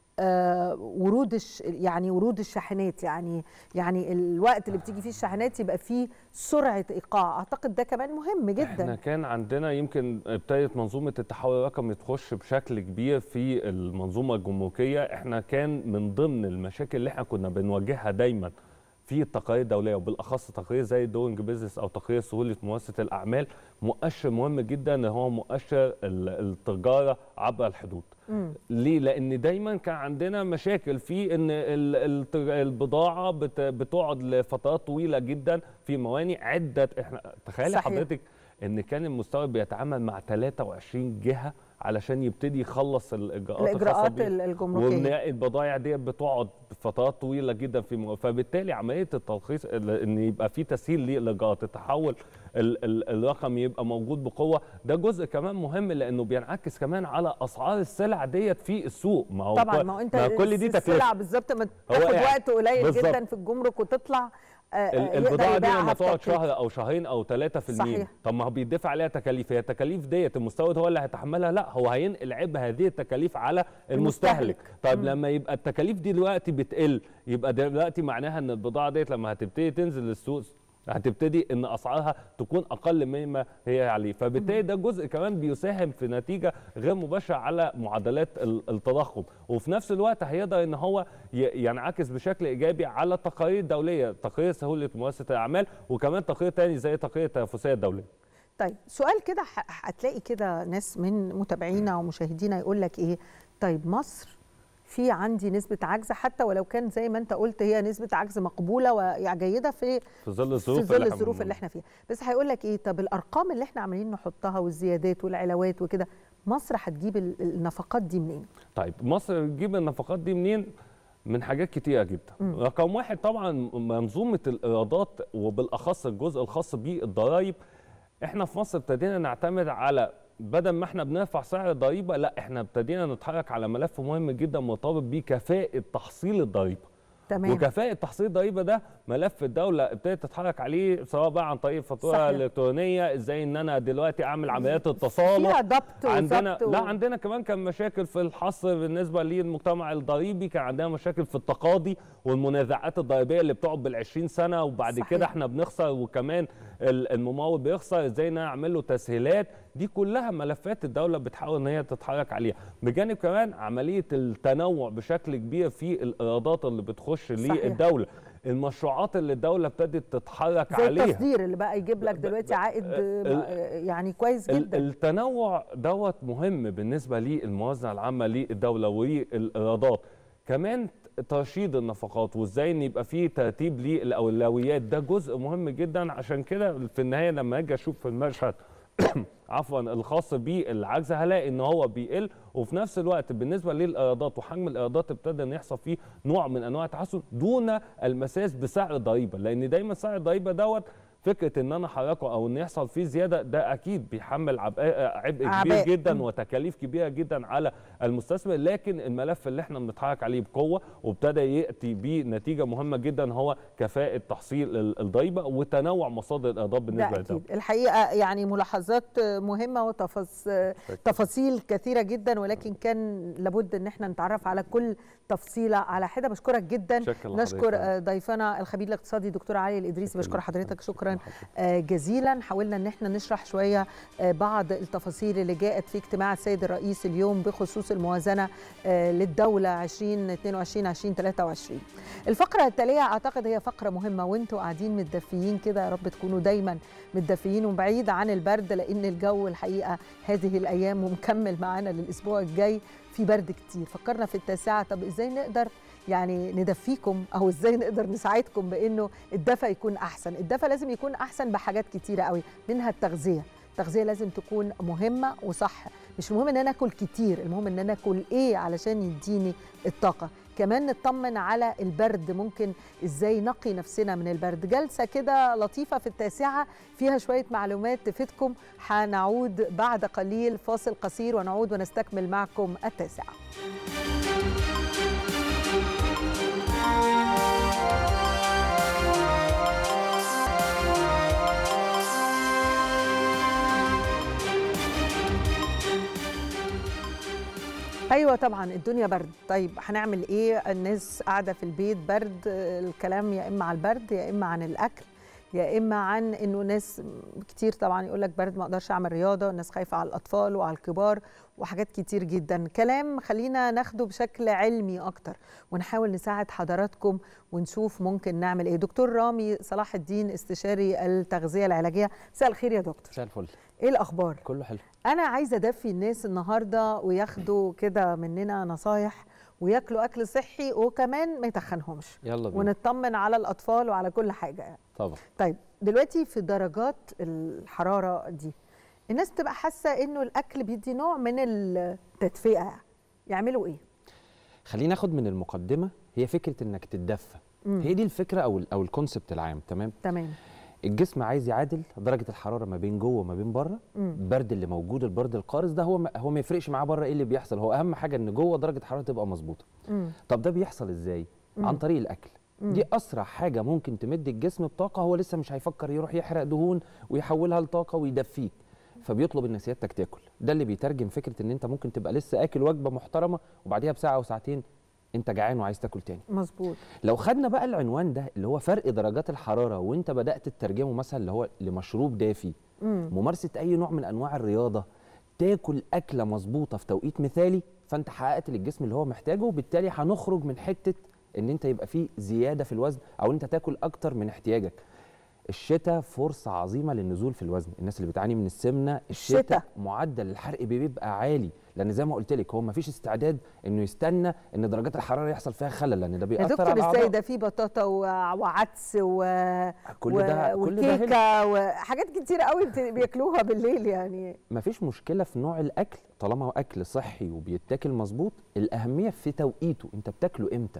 آه، ورود الش يعني ورود الشاحنات يعني يعني الوقت اللي بتيجي فيه الشاحنات يبقى فيه سرعة إيقاع أعتقد ده كمان مهم جدا احنا كان عندنا يمكن ابتدت منظومه التحول الرقمي تخش بشكل كبير في المنظومه الجمركيه احنا كان من ضمن المشاكل اللي احنا كنا بنواجهها دايما في التقارير الدوليه وبالاخص تقرير زي دوينج بيزنس او تقرير سهوله مؤسسه الاعمال مؤشر مهم جدا ان هو مؤشر ال- التجاره عبر الحدود ليه؟ لأن دايما كان عندنا مشاكل في إن ال- الت- البضاعة بت- بتقعد لفترات طويلة جدا في موانئ عدة إحنا تخيلي صحيح. حضرتك إن كان المستورد بيتعامل مع 23 جهة علشان يبتدي يخلص الإجراءات الخاصة الإجراءات بيه. ال- الجمركية وبناء البضائع دي بتقعد فترات طويله جدا في م... فبالتالي عمليه الترخيص ال- ان يبقى في تسهيل للاجراءات التحول ال... ال... الرقمي يبقى موجود بقوه ده جزء كمان مهم لانه بينعكس كمان على اسعار السلع ديت في السوق ما هو طبعا كل- ما هو انت ما كل دي السلعه تكلفه بالظبط ما هو تاخد يعني وقت قليل بالظبط. جدا في الجمرك وتطلع آه، آه، ال- يقدر البضاعه دي يبيعها لما تقعد بتوقيت. شهر او شهرين او ثلاثه في المية صحيح. طب ما هو بيدفع عليها تكاليف هي التكاليف ديت المستورد هو اللي هيتحملها لا هو هينقل عبء هذه التكاليف على المستهلك المستهلك. طيب مم. لما يبقى التكاليف دي دلوقتي بتقل يبقى دلوقتي معناها ان البضاعه ديت لما هتبتدي تنزل للسوق هتبتدي ان اسعارها تكون اقل مما هي عليه فبالتالي ده جزء كمان بيساهم في نتيجه غير مباشره على معدلات ال- التضخم وفي نفس الوقت هيقدر ان هو ي- ينعكس بشكل ايجابي على التقارير الدوليه تقرير سهوله مؤسسه الاعمال وكمان تقرير تاني زي تقرير التنافسيه الدوليه طيب سؤال كده ح- هتلاقي كده ناس من متابعينا ومشاهدينا يقول لك ايه طيب مصر في عندي نسبة عجز حتى ولو كان زي ما انت قلت هي نسبة عجز مقبولة وجيدة في في ظل الظروف في ظل اللي احنا الظروف بنمر اللي احنا فيها بس هيقول لك ايه طب الارقام اللي احنا عمالين نحطها والزيادات والعلاوات وكده مصر هتجيب ال- النفقات دي منين طيب مصر تجيب النفقات دي منين؟ من حاجات كتيرة جدا مم. رقم واحد طبعا منظومة الإيرادات وبالأخص الجزء الخاص بالضرائب احنا في مصر ابتدينا نعتمد على بدل ما احنا بنرفع سعر الضريبة لا احنا ابتدينا نتحرك على ملف مهم جدا مرتبط بكفاءة تحصيل الضريبة تمام وكفاءة تحصيل الضريبة ده ملف الدولة ابتدت تتحرك عليه سواء بقى عن طريق الفاتورة صحيح. الإلكترونية ازاي ان انا دلوقتي اعمل عمليات التصالح فيها ضبط عندنا وضبط و- لا عندنا كمان كان مشاكل في الحصر بالنسبه للمجتمع الضريبي كان عندنا مشاكل في التقاضي والمنازعات الضريبيه اللي بتقعد بال20 سنه وبعد صحيح. كده احنا بنخسر وكمان ال- الممول بيخسر ازاي ان انا اعمل له تسهيلات دي كلها ملفات الدوله بتحاول ان هي تتحرك عليها بجانب كمان عمليه التنوع بشكل كبير في الايرادات اللي بتخش صحيح. للدوله المشروعات اللي الدوله ابتدت تتحرك زي عليها التصدير اللي بقى يجيب لك دلوقتي عائد ال- آه، يعني كويس ال- جدا التنوع دوت مهم بالنسبه للموازنه العامه للدوله والايرادات كمان ترشيد النفقات وازاي ان يبقى فيه ترتيب للاولويات ده جزء مهم جدا عشان كده في النهايه لما اجي اشوف في المشهد عفوا الخاص بالعجز هلاقي ان هو بيقل وفي نفس الوقت بالنسبه للايرادات وحجم الايرادات ابتدى ان يحصل فيه نوع من انواع التحسن دون المساس بسعر الضريبه لان دايما سعر الضريبه دوت فكره ان انا احركه او ان يحصل فيه زياده ده اكيد بيحمل عبء عبء كبير أعباء. جدا مم. وتكاليف كبيره جدا على المستثمر لكن الملف اللي احنا بنتحرك عليه بقوه وابتدى ياتي بنتيجه مهمه جدا هو كفاءه تحصيل ال- الضريبه وتنوع مصادر الايرادات ده بالنسبه للدوله اكيد الحقيقه يعني ملاحظات مهمه وتفاصيل كثيره جدا ولكن كان لابد ان احنا نتعرف على كل تفصيله على حده بشكرك جدا شكرا نشكر لحضرتك. آه، ضيفنا الخبير الاقتصادي دكتور علي الادريسي شكرا بشكر لك. حضرتك شكرا شكرا آه، جزيلا حاولنا ان احنا نشرح شويه آه، بعض التفاصيل اللي جاءت في اجتماع السيد الرئيس اليوم بخصوص الموازنه آه، للدوله 2022 2023 الفقره التاليه اعتقد هي فقره مهمه وانتوا قاعدين متدفيين كده يا رب تكونوا دايما متدفيين وبعيد عن البرد لان الجو الحقيقه هذه الايام ومكمل معانا للاسبوع الجاي في برد كتير فكرنا في التاسعه طب ازاي نقدر يعني ندفيكم او ازاي نقدر نساعدكم بانه الدفى يكون احسن الدفى لازم يكون احسن بحاجات كتيره قوي منها التغذيه التغذيه لازم تكون مهمه وصح مش المهم ان انا اكل كتير المهم ان انا اكل ايه علشان يديني الطاقه كمان نطمن على البرد ممكن ازاي نقي نفسنا من البرد جلسه كده لطيفه في التاسعه فيها شويه معلومات تفيدكم هنعود بعد قليل فاصل قصير ونعود ونستكمل معكم التاسعه ايوه طبعا الدنيا برد طيب هنعمل ايه الناس قاعده في البيت برد الكلام يا اما على البرد يا اما عن الاكل يا اما عن انه ناس كتير طبعا يقول لك برد ما اقدرش اعمل رياضه الناس خايفه على الاطفال وعلى الكبار وحاجات كتير جدا كلام خلينا ناخده بشكل علمي اكتر ونحاول نساعد حضراتكم ونشوف ممكن نعمل ايه دكتور رامي صلاح الدين استشاري التغذيه العلاجيه مساء الخير يا دكتور مساء الفل ايه الاخبار كله حلو انا عايزه ادفي الناس النهارده وياخدوا كده مننا نصايح وياكلوا اكل صحي وكمان ما يتخنهمش يلا بينا ونطمن على الاطفال وعلى كل حاجه يعني. طبعا طيب دلوقتي في درجات الحراره دي الناس تبقى حاسه انه الاكل بيدي نوع من التدفئه يعملوا ايه خلينا ناخد من المقدمه هي فكره انك تتدفى مم. هي دي الفكره او ال او الكونسبت العام تمام تمام الجسم عايز يعادل درجه الحراره ما بين جوه وما بين بره مم. البرد اللي موجود البرد القارس ده هو ما هو ما يفرقش معاه بره ايه اللي بيحصل هو اهم حاجه ان جوه درجه الحراره تبقى مظبوطه مم. طب ده بيحصل ازاي مم. عن طريق الاكل مم. دي اسرع حاجه ممكن تمد الجسم بطاقه هو لسه مش هيفكر يروح يحرق دهون ويحولها لطاقه ويدفيك فبيطلب ان سيادتك تاكل ده اللي بيترجم فكره ان انت ممكن تبقى لسه اكل وجبه محترمه وبعديها بساعه او ساعتين انت جعان وعايز تاكل تاني مظبوط لو خدنا بقى العنوان ده اللي هو فرق درجات الحراره وانت بدات تترجمه مثلا اللي هو لمشروب دافي مم. ممارسه اي نوع من انواع الرياضه تاكل اكله مظبوطه في توقيت مثالي فانت حققت للجسم اللي هو محتاجه وبالتالي هنخرج من حته ان انت يبقى فيه زياده في الوزن او انت تاكل اكتر من احتياجك الشتاء فرصة عظيمة للنزول في الوزن، الناس اللي بتعاني من السمنة الشتاء. الشتاء معدل الحرق بيبقى عالي، لأن زي ما قلت لك هو مفيش استعداد إنه يستنى إن درجات الحرارة يحصل فيها خلل لأن ده يا بيأثر دكتور على ازاي الأعضاء. ده في بطاطا و- وعدس و... كل و... ده كل ده هنا. وكيكه وحاجات كتير قوي بت- بياكلوها بالليل يعني مفيش مشكلة في نوع الأكل طالما هو أكل صحي وبيتاكل مظبوط، الأهمية في توقيته، أنت بتاكله إمتى؟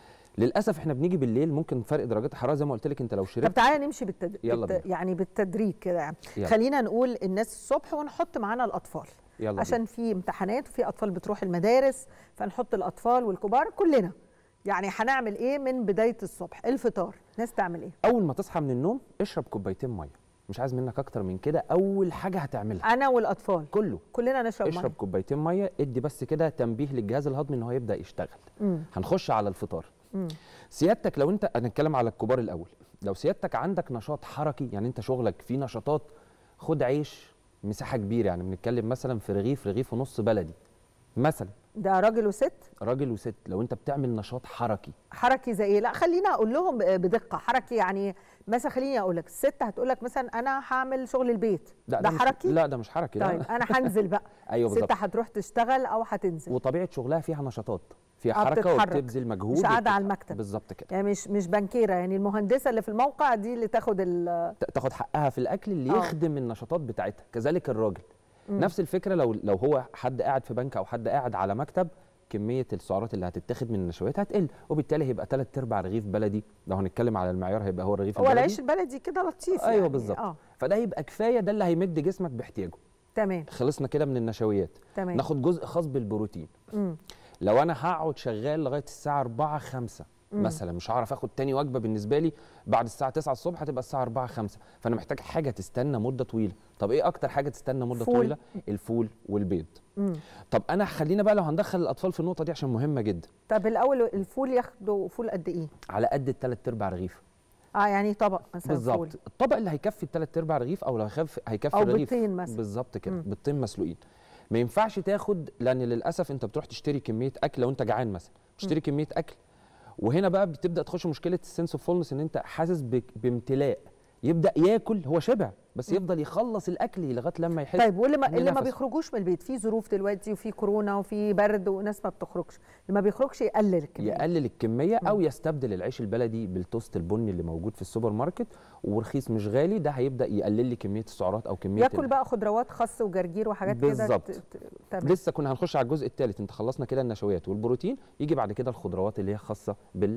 للأسف إحنا بنيجي بالليل ممكن فرق درجات الحرارة زي ما قلت لك أنت لو طب شربت تعالى نمشي بالتد... يلا بالت... بينا. يعني بالتدريج كده يعني يلا. خلينا نقول الناس الصبح ونحط معانا الاطفال يلا عشان في امتحانات وفي اطفال بتروح المدارس فنحط الاطفال والكبار كلنا يعني هنعمل ايه من بدايه الصبح الفطار ناس تعمل ايه أول ما تصحى من النوم اشرب كوبايتين مية مش عايز منك أكتر من كده أول حاجة هتعملها انا والاطفال كله كلنا نشرب اشرب ميه كوبايتين ميه ادي بس كده تنبيه للجهاز الهضمي ان هو يبدا يشتغل مم. هنخش على الفطار مم. سيادتك لو انت هنتكلم على الكبار الاول لو سيادتك عندك نشاط حركي يعني انت شغلك فيه نشاطات خد عيش مساحه كبيره يعني بنتكلم مثلا في رغيف رغيف ونص بلدي مثلا ده راجل وست راجل وست لو انت بتعمل نشاط حركي حركي زي ايه لا خلينا اقول لهم بدقه حركي يعني مثلا خليني اقول لك الست هتقول لك مثلا انا هعمل شغل البيت لا ده مش- حركي لا ده مش حركي لا. طيب انا هنزل بقى ايوه ست بالظبط هتروح تشتغل او هتنزل وطبيعه شغلها فيها نشاطات فيها آه، حركه بتتحرك. وبتبذل مجهود مش قاعده وبتت- على المكتب بالظبط كده يعني مش مش بنكيره يعني المهندسه اللي في الموقع دي اللي تاخد ال ت- تاخد حقها في الاكل اللي آه. يخدم النشاطات بتاعتها كذلك الراجل مم. نفس الفكره لو لو هو حد قاعد في بنك او حد قاعد على مكتب كميه السعرات اللي هتتاخد من النشويات هتقل وبالتالي هيبقى ثلاث ارباع رغيف بلدي لو هنتكلم على المعيار هيبقى هو الرغيف هو البلدي العيش البلدي كده لطيف ايوه يعني. بالظبط اه فده يبقى كفايه ده اللي هيمد جسمك باحتياجه تمام خلصنا كده من النشويات تمام ناخد جزء خاص بالبروتين مم. لو انا هقعد شغال لغايه الساعه 4 5 مم. مثلا مش هعرف اخد تاني وجبه بالنسبه لي بعد الساعه 9 الصبح هتبقى الساعه 4 5 فانا محتاج حاجه تستنى مده طويله طب ايه اكتر حاجه تستنى مده فول. طويله الفول والبيض مم. طب انا خلينا بقى لو هندخل الاطفال في النقطه دي عشان مهمه جدا طب الاول الفول ياخدوا فول قد ايه على قد الثلاث ارباع رغيف اه يعني طبق مثلا فول بالظبط الطبق اللي هيكفي الثلاث ارباع رغيف او لو هيكفي هيكفي أو رغيف بيضتين مثلا. بالظبط كده مم. بيضتين مسلوقين ما ينفعش تاخد لان للاسف انت بتروح تشتري كميه اكل لو انت جعان مثلا تشتري كميه اكل وهنا بقى بتبدا تخش مشكله السنس اوف فولنس ان انت حاسس بك- بامتلاء يبدا ياكل هو شبع بس يفضل يخلص الاكل لغايه لما يحس طيب واللي ما اللي ما بنفسه. بيخرجوش من البيت في ظروف دلوقتي وفي كورونا وفي برد وناس ما بتخرجش اللي ما بيخرجش يقلل الكميه يقلل الكميه او يستبدل العيش البلدي بالتوست البني اللي موجود في السوبر ماركت ورخيص مش غالي ده هيبدا يقلل لي كميه السعرات او كميه ياكل ال- بقى خضروات خس وجرجير وحاجات كده بالظبط. ت- ت- تمام لسه كنا هنخش على الجزء الثالث انت خلصنا كده النشويات والبروتين يجي بعد كده الخضروات اللي هي خاصه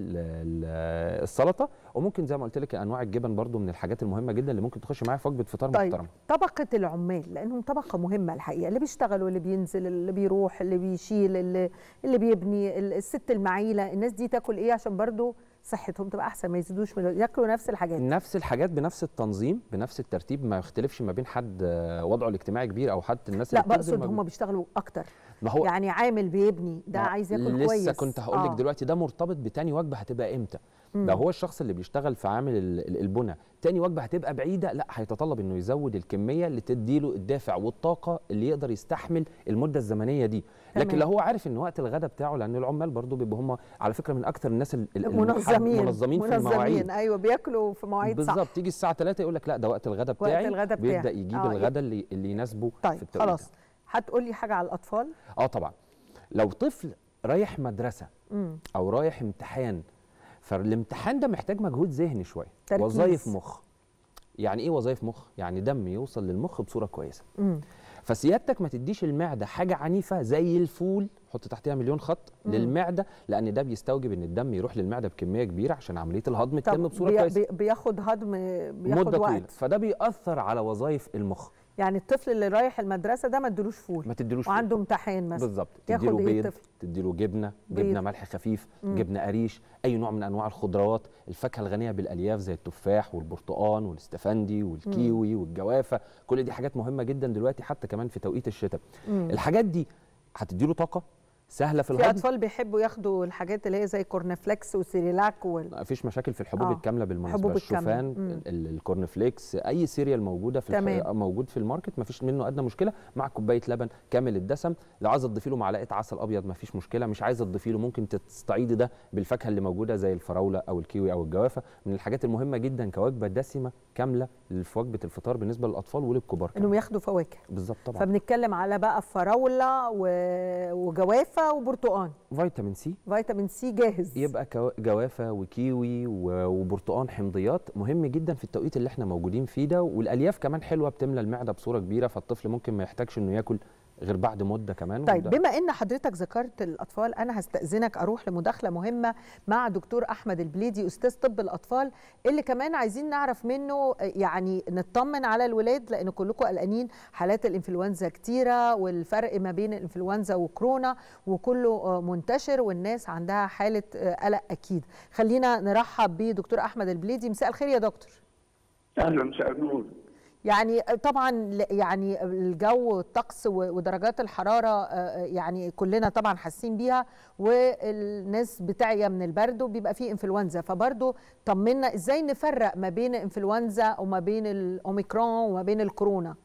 بالسلطه وممكن زي ما قلت لك انواع الجبن برضو من الحاجات المهمه جدا اللي ممكن تخش معايا في وجبه فطار طيب محترمه طبقة العمال لأنهم طبقة مهمة الحقيقة اللي بيشتغل واللي بينزل اللي بيروح اللي بيشيل اللي, اللي بيبني ال- الست المعيلة الناس دي تاكل إيه عشان برضو صحتهم تبقى أحسن ما يزيدوش من ياكلوا نفس الحاجات نفس الحاجات بنفس التنظيم بنفس الترتيب ما يختلفش ما بين حد آه، وضعه الاجتماعي كبير او حد الناس لا اللي بتبذل بقصد مجهود. هم بيشتغلوا أكتر ما هو يعني عامل بيبني ده ما عايز ياكل لسه كويس كنت هقول لك آه. دلوقتي ده مرتبط بتاني وجبه هتبقى امتى مم. ده هو الشخص اللي بيشتغل في عامل ال- ال- البنى تاني وجبه هتبقى بعيده لا هيتطلب انه يزود الكميه اللي تديله الدافع والطاقه اللي يقدر يستحمل المده الزمنيه دي لكن تمام. لو هو عارف ان وقت الغداء بتاعه لان العمال برضو بيبقوا هم على فكره من اكتر الناس ال- ال- المحب- منظمين منظمين في المواعيد أيوه بياكلوا في مواعيد صح بالظبط تيجي الساعه 3 يقول لك لا ده وقت الغداء وقت بتاعي الغداء بتاعي. بيبدا يجيب آه، الغداء اللي اللي يناسبه طيب في التوقيت خلاص هتقول لي حاجة على الأطفال اه طبعا لو طفل رايح مدرسه مم. او رايح امتحان فالامتحان ده محتاج مجهود ذهني شويه تركيز. وظائف مخ يعني ايه وظائف مخ يعني دم يوصل للمخ بصوره كويسه مم. فسيادتك ما تديش المعده حاجه عنيفه زي الفول حط تحتها مليون خط مم. للمعده لان ده بيستوجب ان الدم يروح للمعده بكميه كبيره عشان عمليه الهضم تتم طب بصوره بي كويسه بي بياخد هضم بياخد مده وقت طويله فده بيأثر على وظائف المخ يعني الطفل اللي رايح المدرسة ده ما ادلوش فول ما تديلوش فول. وعنده امتحان مثلا بالظبط ياخد تديله إيه بيض الطفل؟ تديله جبنه بيض. جبنه ملح خفيف مم. جبنه قريش اي نوع من انواع الخضروات الفاكهه الغنيه بالالياف زي التفاح والبرتقال والاستفندي والكيوي والجوافه كل دي حاجات مهمه جدا دلوقتي حتى كمان في توقيت الشتاء مم. الحاجات دي هتديله طاقه سهله في في الهضم اطفال بيحبوا ياخدوا الحاجات اللي هي زي كورنفليكس وسيريلاك وال... مفيش مشاكل في الحبوب آه، الكامله بالمناسبه الحبوب الكاملة. الشوفان مم. ال- الكورن فليكس اي سيريال موجوده في الح... تمام. موجود في الماركت مفيش منه ادنى مشكله مع كوبايه لبن كامل الدسم لو عايزه تضيفي له معلقه عسل ابيض مفيش مشكله مش عايزه تضيفي له ممكن تستعيدي ده بالفاكهه اللي موجوده زي الفراوله او الكيوي او الجوافه من الحاجات المهمه جدا كوجبه دسمه كامله في وجبه الفطار بالنسبه للاطفال وللكبار كمان. انهم ياخدوا فواكه بالظبط طبعا فبنتكلم على بقى فراوله و... وجوافه وبرتقان فيتامين سي فيتامين سي جاهز يبقى كوا- جوافه وكيوي و- وبرتقان حمضيات مهم جدا في التوقيت اللي احنا موجودين فيه ده والالياف كمان حلوه بتملى المعده بصوره كبيره فالطفل ممكن ما يحتاجش انه ياكل غير بعد مده كمان طيب وده- بما ان حضرتك ذكرت الاطفال انا هستاذنك اروح لمداخله مهمه مع دكتور احمد البليدي استاذ طب الاطفال اللي كمان عايزين نعرف منه يعني نطمن على الولاد لان كلكم قلقانين حالات الانفلونزا كتيره والفرق ما بين الانفلونزا وكورونا وكله منتشر والناس عندها حاله قلق اكيد خلينا نرحب بدكتور احمد البليدي مساء الخير يا دكتور اهلا مساء النور يعني طبعا ل- يعني الجو والطقس و- ودرجات الحراره آه، يعني كلنا طبعا حاسين بيها والناس بتعيا من البرد وبيبقى فيه انفلونزا فبرضه طمنا ازاي نفرق ما بين انفلونزا وما بين الاوميكرون وما بين الكورونا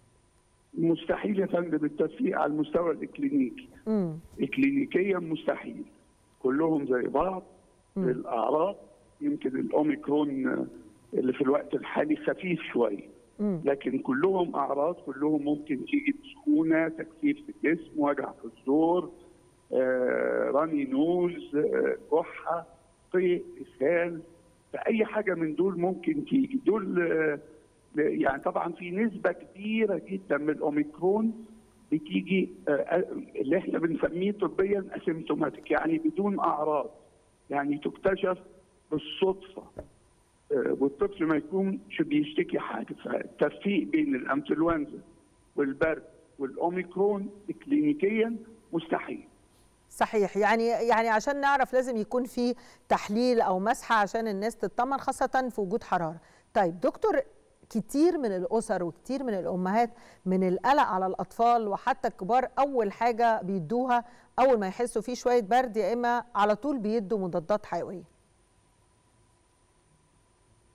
مستحيل يا فندم التفريق على المستوى الاكلينيكي امم اكلينيكيا مستحيل كلهم زي بعض الاعراض يمكن الاوميكرون آه، اللي في الوقت الحالي خفيف شويه امم لكن كلهم اعراض كلهم ممكن تيجي بسخونه تكثيف في الجسم وجع في الزور آه، راني نوز آه، كحه قيء اسهال فاي حاجه من دول ممكن تيجي دول آه، يعني طبعا في نسبه كبيره جدا من الاوميكرون بتيجي آه، اللي احنا بنسميه طبيا اسيمتوماتيك يعني بدون اعراض يعني تكتشف بالصدفه آه، والطفل ما يكونش بيشتكي حاجه فالتفريق بين الانفلونزا والبرد والاوميكرون كلينيكيا مستحيل صحيح يعني يعني عشان نعرف لازم يكون في تحليل او مسحه عشان الناس تطمن خاصه في وجود حراره طيب دكتور كتير من الاسر وكتير من الامهات من القلق على الاطفال وحتى الكبار اول حاجه بيدوها اول ما يحسوا فيه شويه برد يا اما على طول بيدوا مضادات حيويه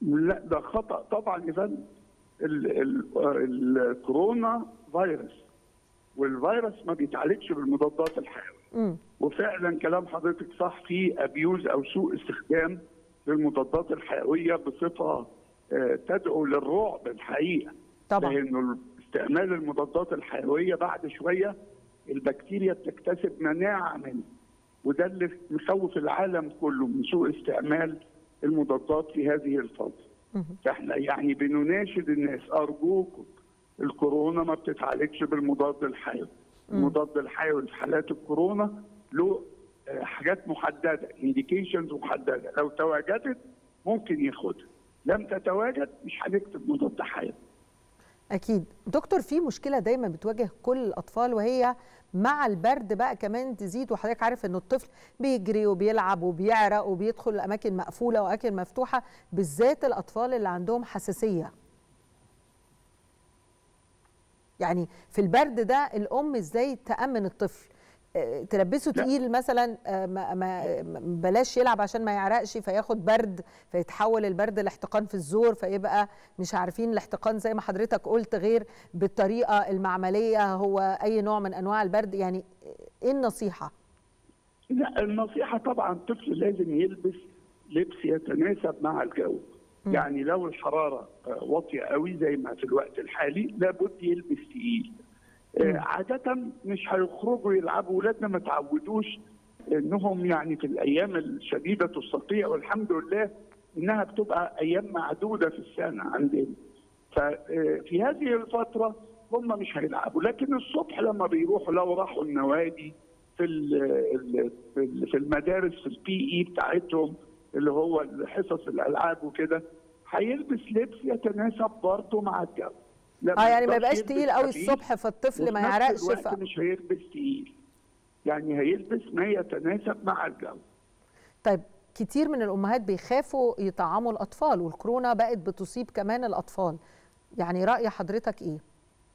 لا ده خطا طبعا يا فندم ال- ال- الكورونا فيروس والفيروس ما بيتعالجش بالمضادات الحيويه مم. وفعلا كلام حضرتك صح في ابيوز او سوء استخدام للمضادات الحيويه بصفه آه، تدعو للرعب الحقيقه طبعا لانه استعمال المضادات الحيويه بعد شويه البكتيريا بتكتسب مناعه منه وده اللي مخوف العالم كله من سوء استعمال المضادات في هذه الفتره مم. فاحنا يعني بنناشد الناس ارجوكم الكورونا ما بتتعالجش بالمضاد الحيوي المضاد الحيوي في حالات الكورونا له آه، حاجات محدده انديكيشنز محدده لو تواجدت ممكن ياخدها لم تتواجد مش هنكتب مضاد حيوي اكيد دكتور في مشكله دايما بتواجه كل الاطفال وهي مع البرد بقى كمان تزيد وحضرتك عارف ان الطفل بيجري وبيلعب وبيعرق وبيدخل اماكن مقفوله واماكن مفتوحه بالذات الاطفال اللي عندهم حساسيه يعني في البرد ده الام ازاي تامن الطفل آه، تلبسه لا. تقيل مثلا آه، ما ما ما- بلاش يلعب عشان ما يعرقش فياخد برد فيتحول البرد لاحتقان في الزور فيبقى مش عارفين الاحتقان زي ما حضرتك قلت غير بالطريقه المعمليه هو اي نوع من انواع البرد يعني ايه النصيحه لا النصيحه طبعا الطفل لازم يلبس لبس يتناسب مع الجو يعني لو الحراره آه، واطيه قوي زي ما في الوقت الحالي لابد يلبس تقيل آه، عادة مش هيخرجوا يلعبوا ولادنا ما تعودوش انهم يعني في الايام الشديده الصقيع والحمد لله انها بتبقى ايام معدوده في السنه عندنا. ففي هذه الفتره هم مش هيلعبوا لكن الصبح لما بيروحوا لو راحوا النوادي في ال- ال- في ال- في المدارس في البي اي بتاعتهم اللي هو حصص الالعاب وكده هيلبس لبس يتناسب برضه مع الجو. لا، اه يعني ما يقدرش يبقاش يلبس تقيل قوي خفيف الصبح فالطفل ما وفي نفس يعرقش الوقت ف... مش هيلبس تقيل يعني هيلبس ما يتناسب مع الجو طيب كتير من الامهات بيخافوا يطعموا الاطفال والكورونا بقت بتصيب كمان الاطفال يعني راي حضرتك ايه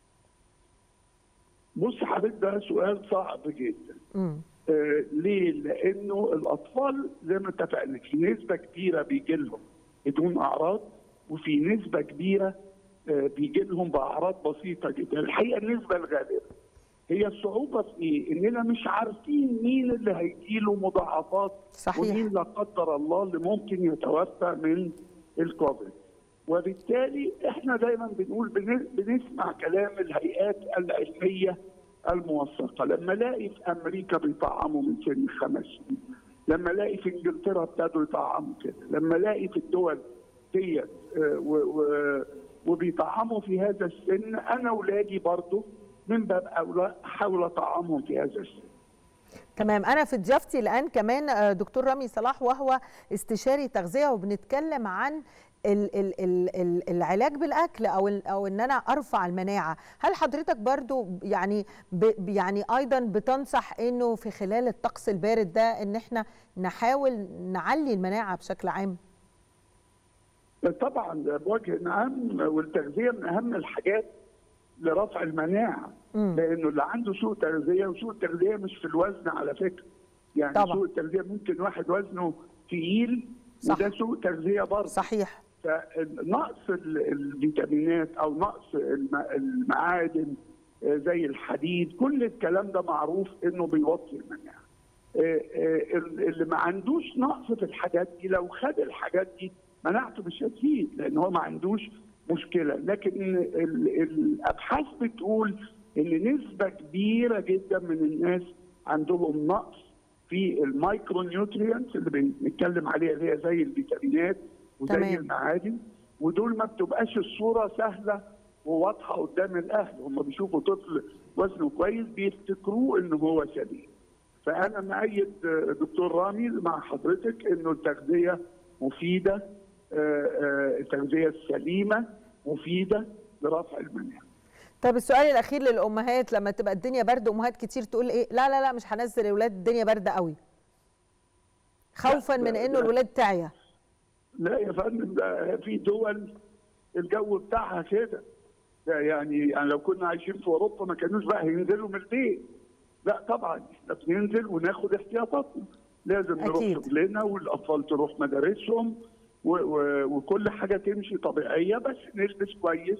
بص حضرتك ده سؤال صعب جدا امم آه ليه؟ لانه الاطفال زي ما اتفقنا في نسبه كبيره بيجي لهم بدون اعراض وفي نسبه كبيره آه بيجي لهم باعراض بسيطه جدا، الحقيقه النسبه الغالبه هي الصعوبه في ايه؟ اننا مش عارفين مين اللي هيجيله مضاعفات صحيح. ومين لا قدر الله اللي ممكن يتوفى من الكوفيد. وبالتالي احنا دايما بنقول بن- بنسمع كلام الهيئات العلميه الموثقه، لما الاقي في امريكا بيطعموا من سن خمس سنين، لما الاقي في انجلترا ابتدوا يطعموا كده، لما الاقي في الدول ديت آه، و- و- وبيطعموا في هذا السن انا اولادي برضو من باب اولى احاول اطعمهم في هذا السن. تمام انا في ضيافتي الان كمان آه، دكتور رامي صلاح وهو استشاري تغذيه وبنتكلم عن ال ال ال ال العلاج بالاكل او ال- او ان انا ارفع المناعه هل حضرتك برضو يعني ب يعني ايضا بتنصح انه في خلال الطقس البارد ده ان احنا نحاول نعلي المناعه بشكل عام طبعا ده بوجه عام والتغذيه من اهم الحاجات لرفع المناعه مم. لانه اللي عنده سوء تغذيه وسوء التغذيه مش في الوزن على فكره يعني طبعا. سوء التغذيه ممكن واحد وزنه تقيل صح. وده سوء تغذيه برضه صحيح فنقص ال- الفيتامينات او نقص الم- المعادن آه، زي الحديد كل الكلام ده معروف انه بيوطي المناعه آه، آه، اللي ما عندوش نقص في الحاجات دي لو خد الحاجات دي مناعته مش هتزيد لان هو ما عندوش مشكله لكن ال- الابحاث بتقول ان نسبه كبيره جدا من الناس عندهم نقص في المايكرو نيوتريانتس اللي بنتكلم عليها اللي هي زي الفيتامينات وزي تمام. المعادن ودول ما بتبقاش الصوره سهله وواضحه قدام الاهل هم بيشوفوا طفل وزنه كويس بيفتكروه ان هو سليم فانا مؤيد آه، دكتور رامي مع حضرتك انه التغذيه مفيده آه، آه، التغذيه السليمه مفيده لرفع المناعه طب السؤال الاخير للامهات لما تبقى الدنيا برد امهات كتير تقول ايه لا لا لا مش هنزل الاولاد الدنيا برد قوي خوفا لا، من لا، انه لا. الولاد تعيا لا يا فندم ده في دول الجو بتاعها كده ده يعني يعني لو كنا عايشين في اوروبا ما كانوش بقى هينزلوا من البيت لا طبعا احنا بننزل وناخد احتياطاتنا لازم نروح أكيد. شغلنا والاطفال تروح مدارسهم و- و- وكل حاجه تمشي طبيعيه بس نلبس كويس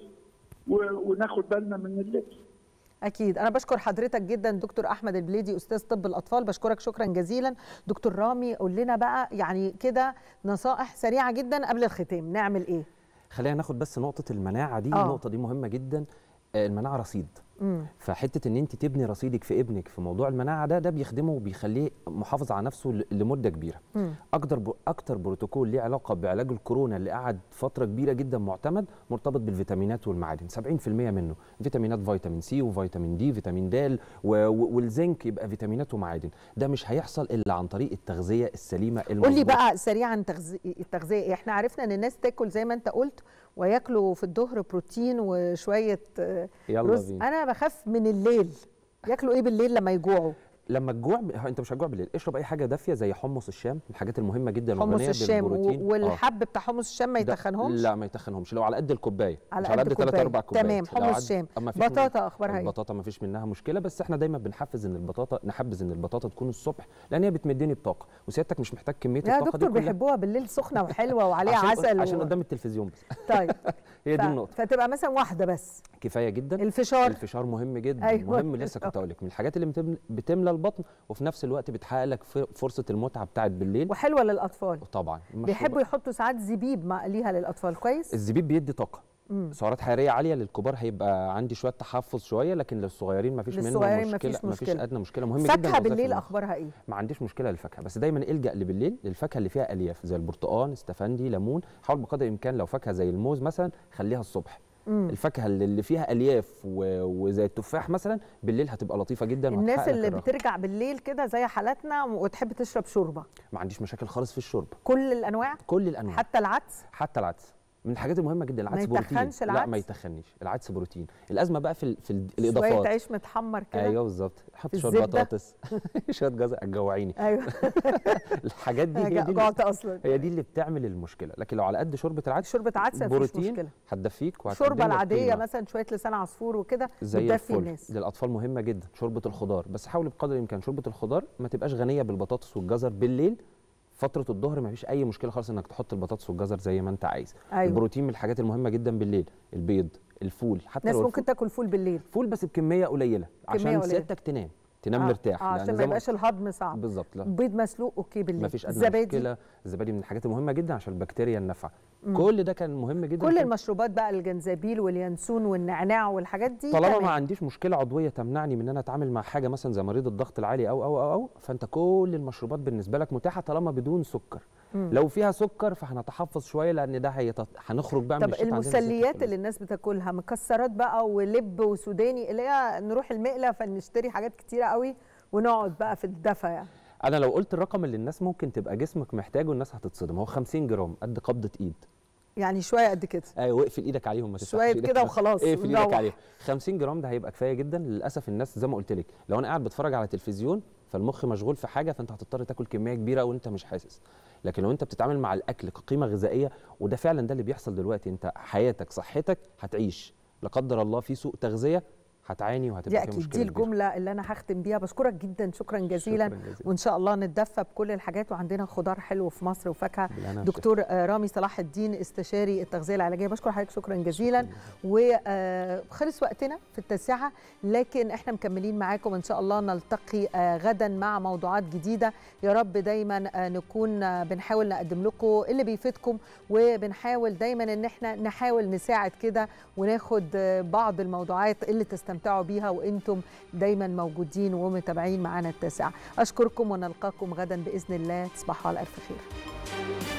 و- وناخد بالنا من اللبس اكيد انا بشكر حضرتك جدا دكتور احمد البليدي استاذ طب الاطفال بشكرك شكرا جزيلا دكتور رامي قول لنا بقى يعني كده نصائح سريعه جدا قبل الختام نعمل ايه خلينا ناخد بس نقطه المناعه دي آه. النقطه دي مهمه جدا آه، المناعه رصيد مم. فحته ان انت تبني رصيدك في ابنك في موضوع المناعه ده ده بيخدمه وبيخليه محافظ على نفسه ل- لمده كبيره مم. اكتر ب... اكتر بروتوكول ليه علاقه بعلاج الكورونا اللي قعد فتره كبيره جدا معتمد مرتبط بالفيتامينات والمعادن 70% منه فيتامينات فيتامين سي وفيتامين دي فيتامين د و... و... والزنك يبقى فيتامينات ومعادن ده مش هيحصل الا عن طريق التغذيه السليمه قول لي المظبوطة. بقى سريعا تغذي- التغذيه إيه؟ احنا عرفنا ان الناس تاكل زي ما انت قلت وياكلوا في الظهر بروتين وشويه آه، يلا رز بينا. انا بخاف من الليل ياكلوا ايه بالليل لما يجوعوا لما تجوع ب- انت مش هتجوع بالليل اشرب اي حاجه دافيه زي حمص الشام الحاجات المهمه جدا حمص والغنيه الشام و- بالبروتين آه. والحب بتاع حمص الشام ما ده- يتخنهمش لا ما يتخنهمش لو على قد الكوبايه على مش على قد قد 3 كوباية. 4 كوبايات تمام، لو حمص عد- شام. أما فيش من- بطاطا أخبارها إيه؟ البطاطا ما فيش منها مشكله بس احنا دايما بنحفز ان البطاطا نحبذ ان البطاطا تكون الصبح لان هي بتمدني بطاقه وسيادتك مش محتاج كميه يا الطاقه دكتور دي كلها بيحبوها بالليل سخنه وحلوه وعليها عشان عسل عشان و... قدام التلفزيون بس طيب هي ف... دي النقطه فتبقى مثلا واحده بس كفايه جدا الفشار الفشار مهم جدا أيوة. مهم لسه كنت اقول لك من الحاجات اللي بتملى, بتملى البطن وفي نفس الوقت بتحقق لك ف- فرصه المتعه بتاعت بالليل وحلوه للاطفال طبعا بيحبوا يحطوا ساعات زبيب مع ليها للاطفال كويس الزبيب بيدي طاقه مم. سعرات حراريه عاليه للكبار هيبقى عندي شويه تحفظ شويه لكن للصغيرين ما فيش منه للصغيرين مشكله مفيش مفيش مشكلة. ادنى مشكله مهم جدا فاكهه لوظائف بالليل المخ. اخبارها ايه ما عنديش مشكله للفاكهه بس دايما الجا بالليل للفاكهه اللي فيها الياف زي البرتقال استفندي ليمون حاول بقدر الامكان لو فاكهه زي الموز مثلا خليها الصبح مم. الفاكهه اللي اللي فيها الياف و... وزي التفاح مثلا بالليل هتبقى لطيفه جدا الناس وهتحقق لك اللي الرغبة. بترجع بالليل كده زي حالاتنا وتحب تشرب شوربه ما عنديش مشاكل خالص في الشرب كل الانواع كل الانواع حتى العدس حتى العدس من الحاجات المهمه جدا العدس بروتين يتخنش لا العدس؟ ما يتخنش العدس بروتين الازمه بقى في ال... في ال... شويه الاضافات عيش متحمر كده ايوه بالظبط حط في شويه الزبدة. بطاطس شويه جزر هتجوعيني ايوه الحاجات دي أنا هي دي جوعت اللي- اصلا هي دي اللي بتعمل المشكله لكن لو على قد شوربه العدس شوربه عدس مفيش بروتين مشكله هتدفيك الشوربه وهتقدم لك العاديه قيمة. مثلا شويه لسان عصفور وكده زي بتدفي الفل الناس للاطفال مهمه جدا شوربه الخضار بس حاول بقدر الامكان شوربه الخضار ما تبقاش غنيه بالبطاطس والجزر بالليل فتره الظهر ما فيش اي مشكله خالص انك تحط البطاطس والجزر زي ما انت عايز أيوة. البروتين من الحاجات المهمه جدا بالليل البيض الفول حتى ناس لو ممكن الفول تاكل فول بالليل فول بس بكميه قليله عشان قليلة. سيادتك تنام تنام آه، مرتاح آه لأن عشان زي ما يبقاش الهضم صعب بالظبط لا بيض مسلوق اوكي بالليل ما فيش ادنى الزبادي مشكله الزبادي من الحاجات المهمه جدا عشان البكتيريا النافعه مم. كل ده كان مهم جدا كل كان- المشروبات بقى الجنزبيل واليانسون والنعناع والحاجات دي طالما تمام. ما عنديش مشكله عضويه تمنعني من ان انا اتعامل مع حاجه مثلا زي مريض الضغط العالي او او او, أو فانت كل المشروبات بالنسبه لك متاحه طالما بدون سكر مم. لو فيها سكر فهنتحفظ شويه لان ده هيت... هنخرج بقى من طب الشتاء عندنا زيادة المسليات الكوليسترول. اللي الناس بتاكلها مكسرات بقى ولب وسوداني اللي هي نروح المقله فنشتري حاجات كتيره قوي ونقعد بقى في الدفا يعني انا لو قلت الرقم اللي الناس ممكن تبقى جسمك محتاجه الناس هتتصدم هو 50 جرام قد قبضه ايد يعني شويه قد كده ايوه اقفل ايدك عليهم ما تفتحش شوية إيدك كده على- وخلاص اقفل ايدك ونروح. عليهم 50 جرام ده هيبقى كفايه جدا للاسف الناس زي ما قلت لك لو انا قاعد بتفرج على تلفزيون فالمخ مشغول في حاجه فانت هتضطر تاكل كميه كبيره وانت مش حاسس لكن لو انت بتتعامل مع الاكل كقيمه غذائيه وده فعلا ده اللي بيحصل دلوقتي انت حياتك صحتك هتعيش لا قدر الله في سوء تغذيه هتعاني دي وهتبقى في اكيد مشكله دي كبيرة. الجمله اللي انا هختم بيها بشكرك جدا شكرا جزيلا, شكراً جزيلاً. وان شاء الله نتدفى بكل الحاجات وعندنا خضار حلو في مصر وفاكهه بالهنا دكتور آه، رامي صلاح الدين استشاري التغذيه العلاجيه بشكر حضرتك شكرا جزيلا وخلص وقتنا في التاسعه لكن احنا مكملين معاكم ان شاء الله نلتقي آه، غدا مع موضوعات جديده يا رب دايما آه، نكون آه، بنحاول نقدم لكم اللي بيفيدكم وبنحاول دايما ان احنا نحاول نساعد كده وناخد آه، بعض الموضوعات اللي تستمتعوا بيها وانتم دايما موجودين ومتابعين معانا التاسعه اشكركم ونلقاكم غدا باذن الله تصبحوا على الف خير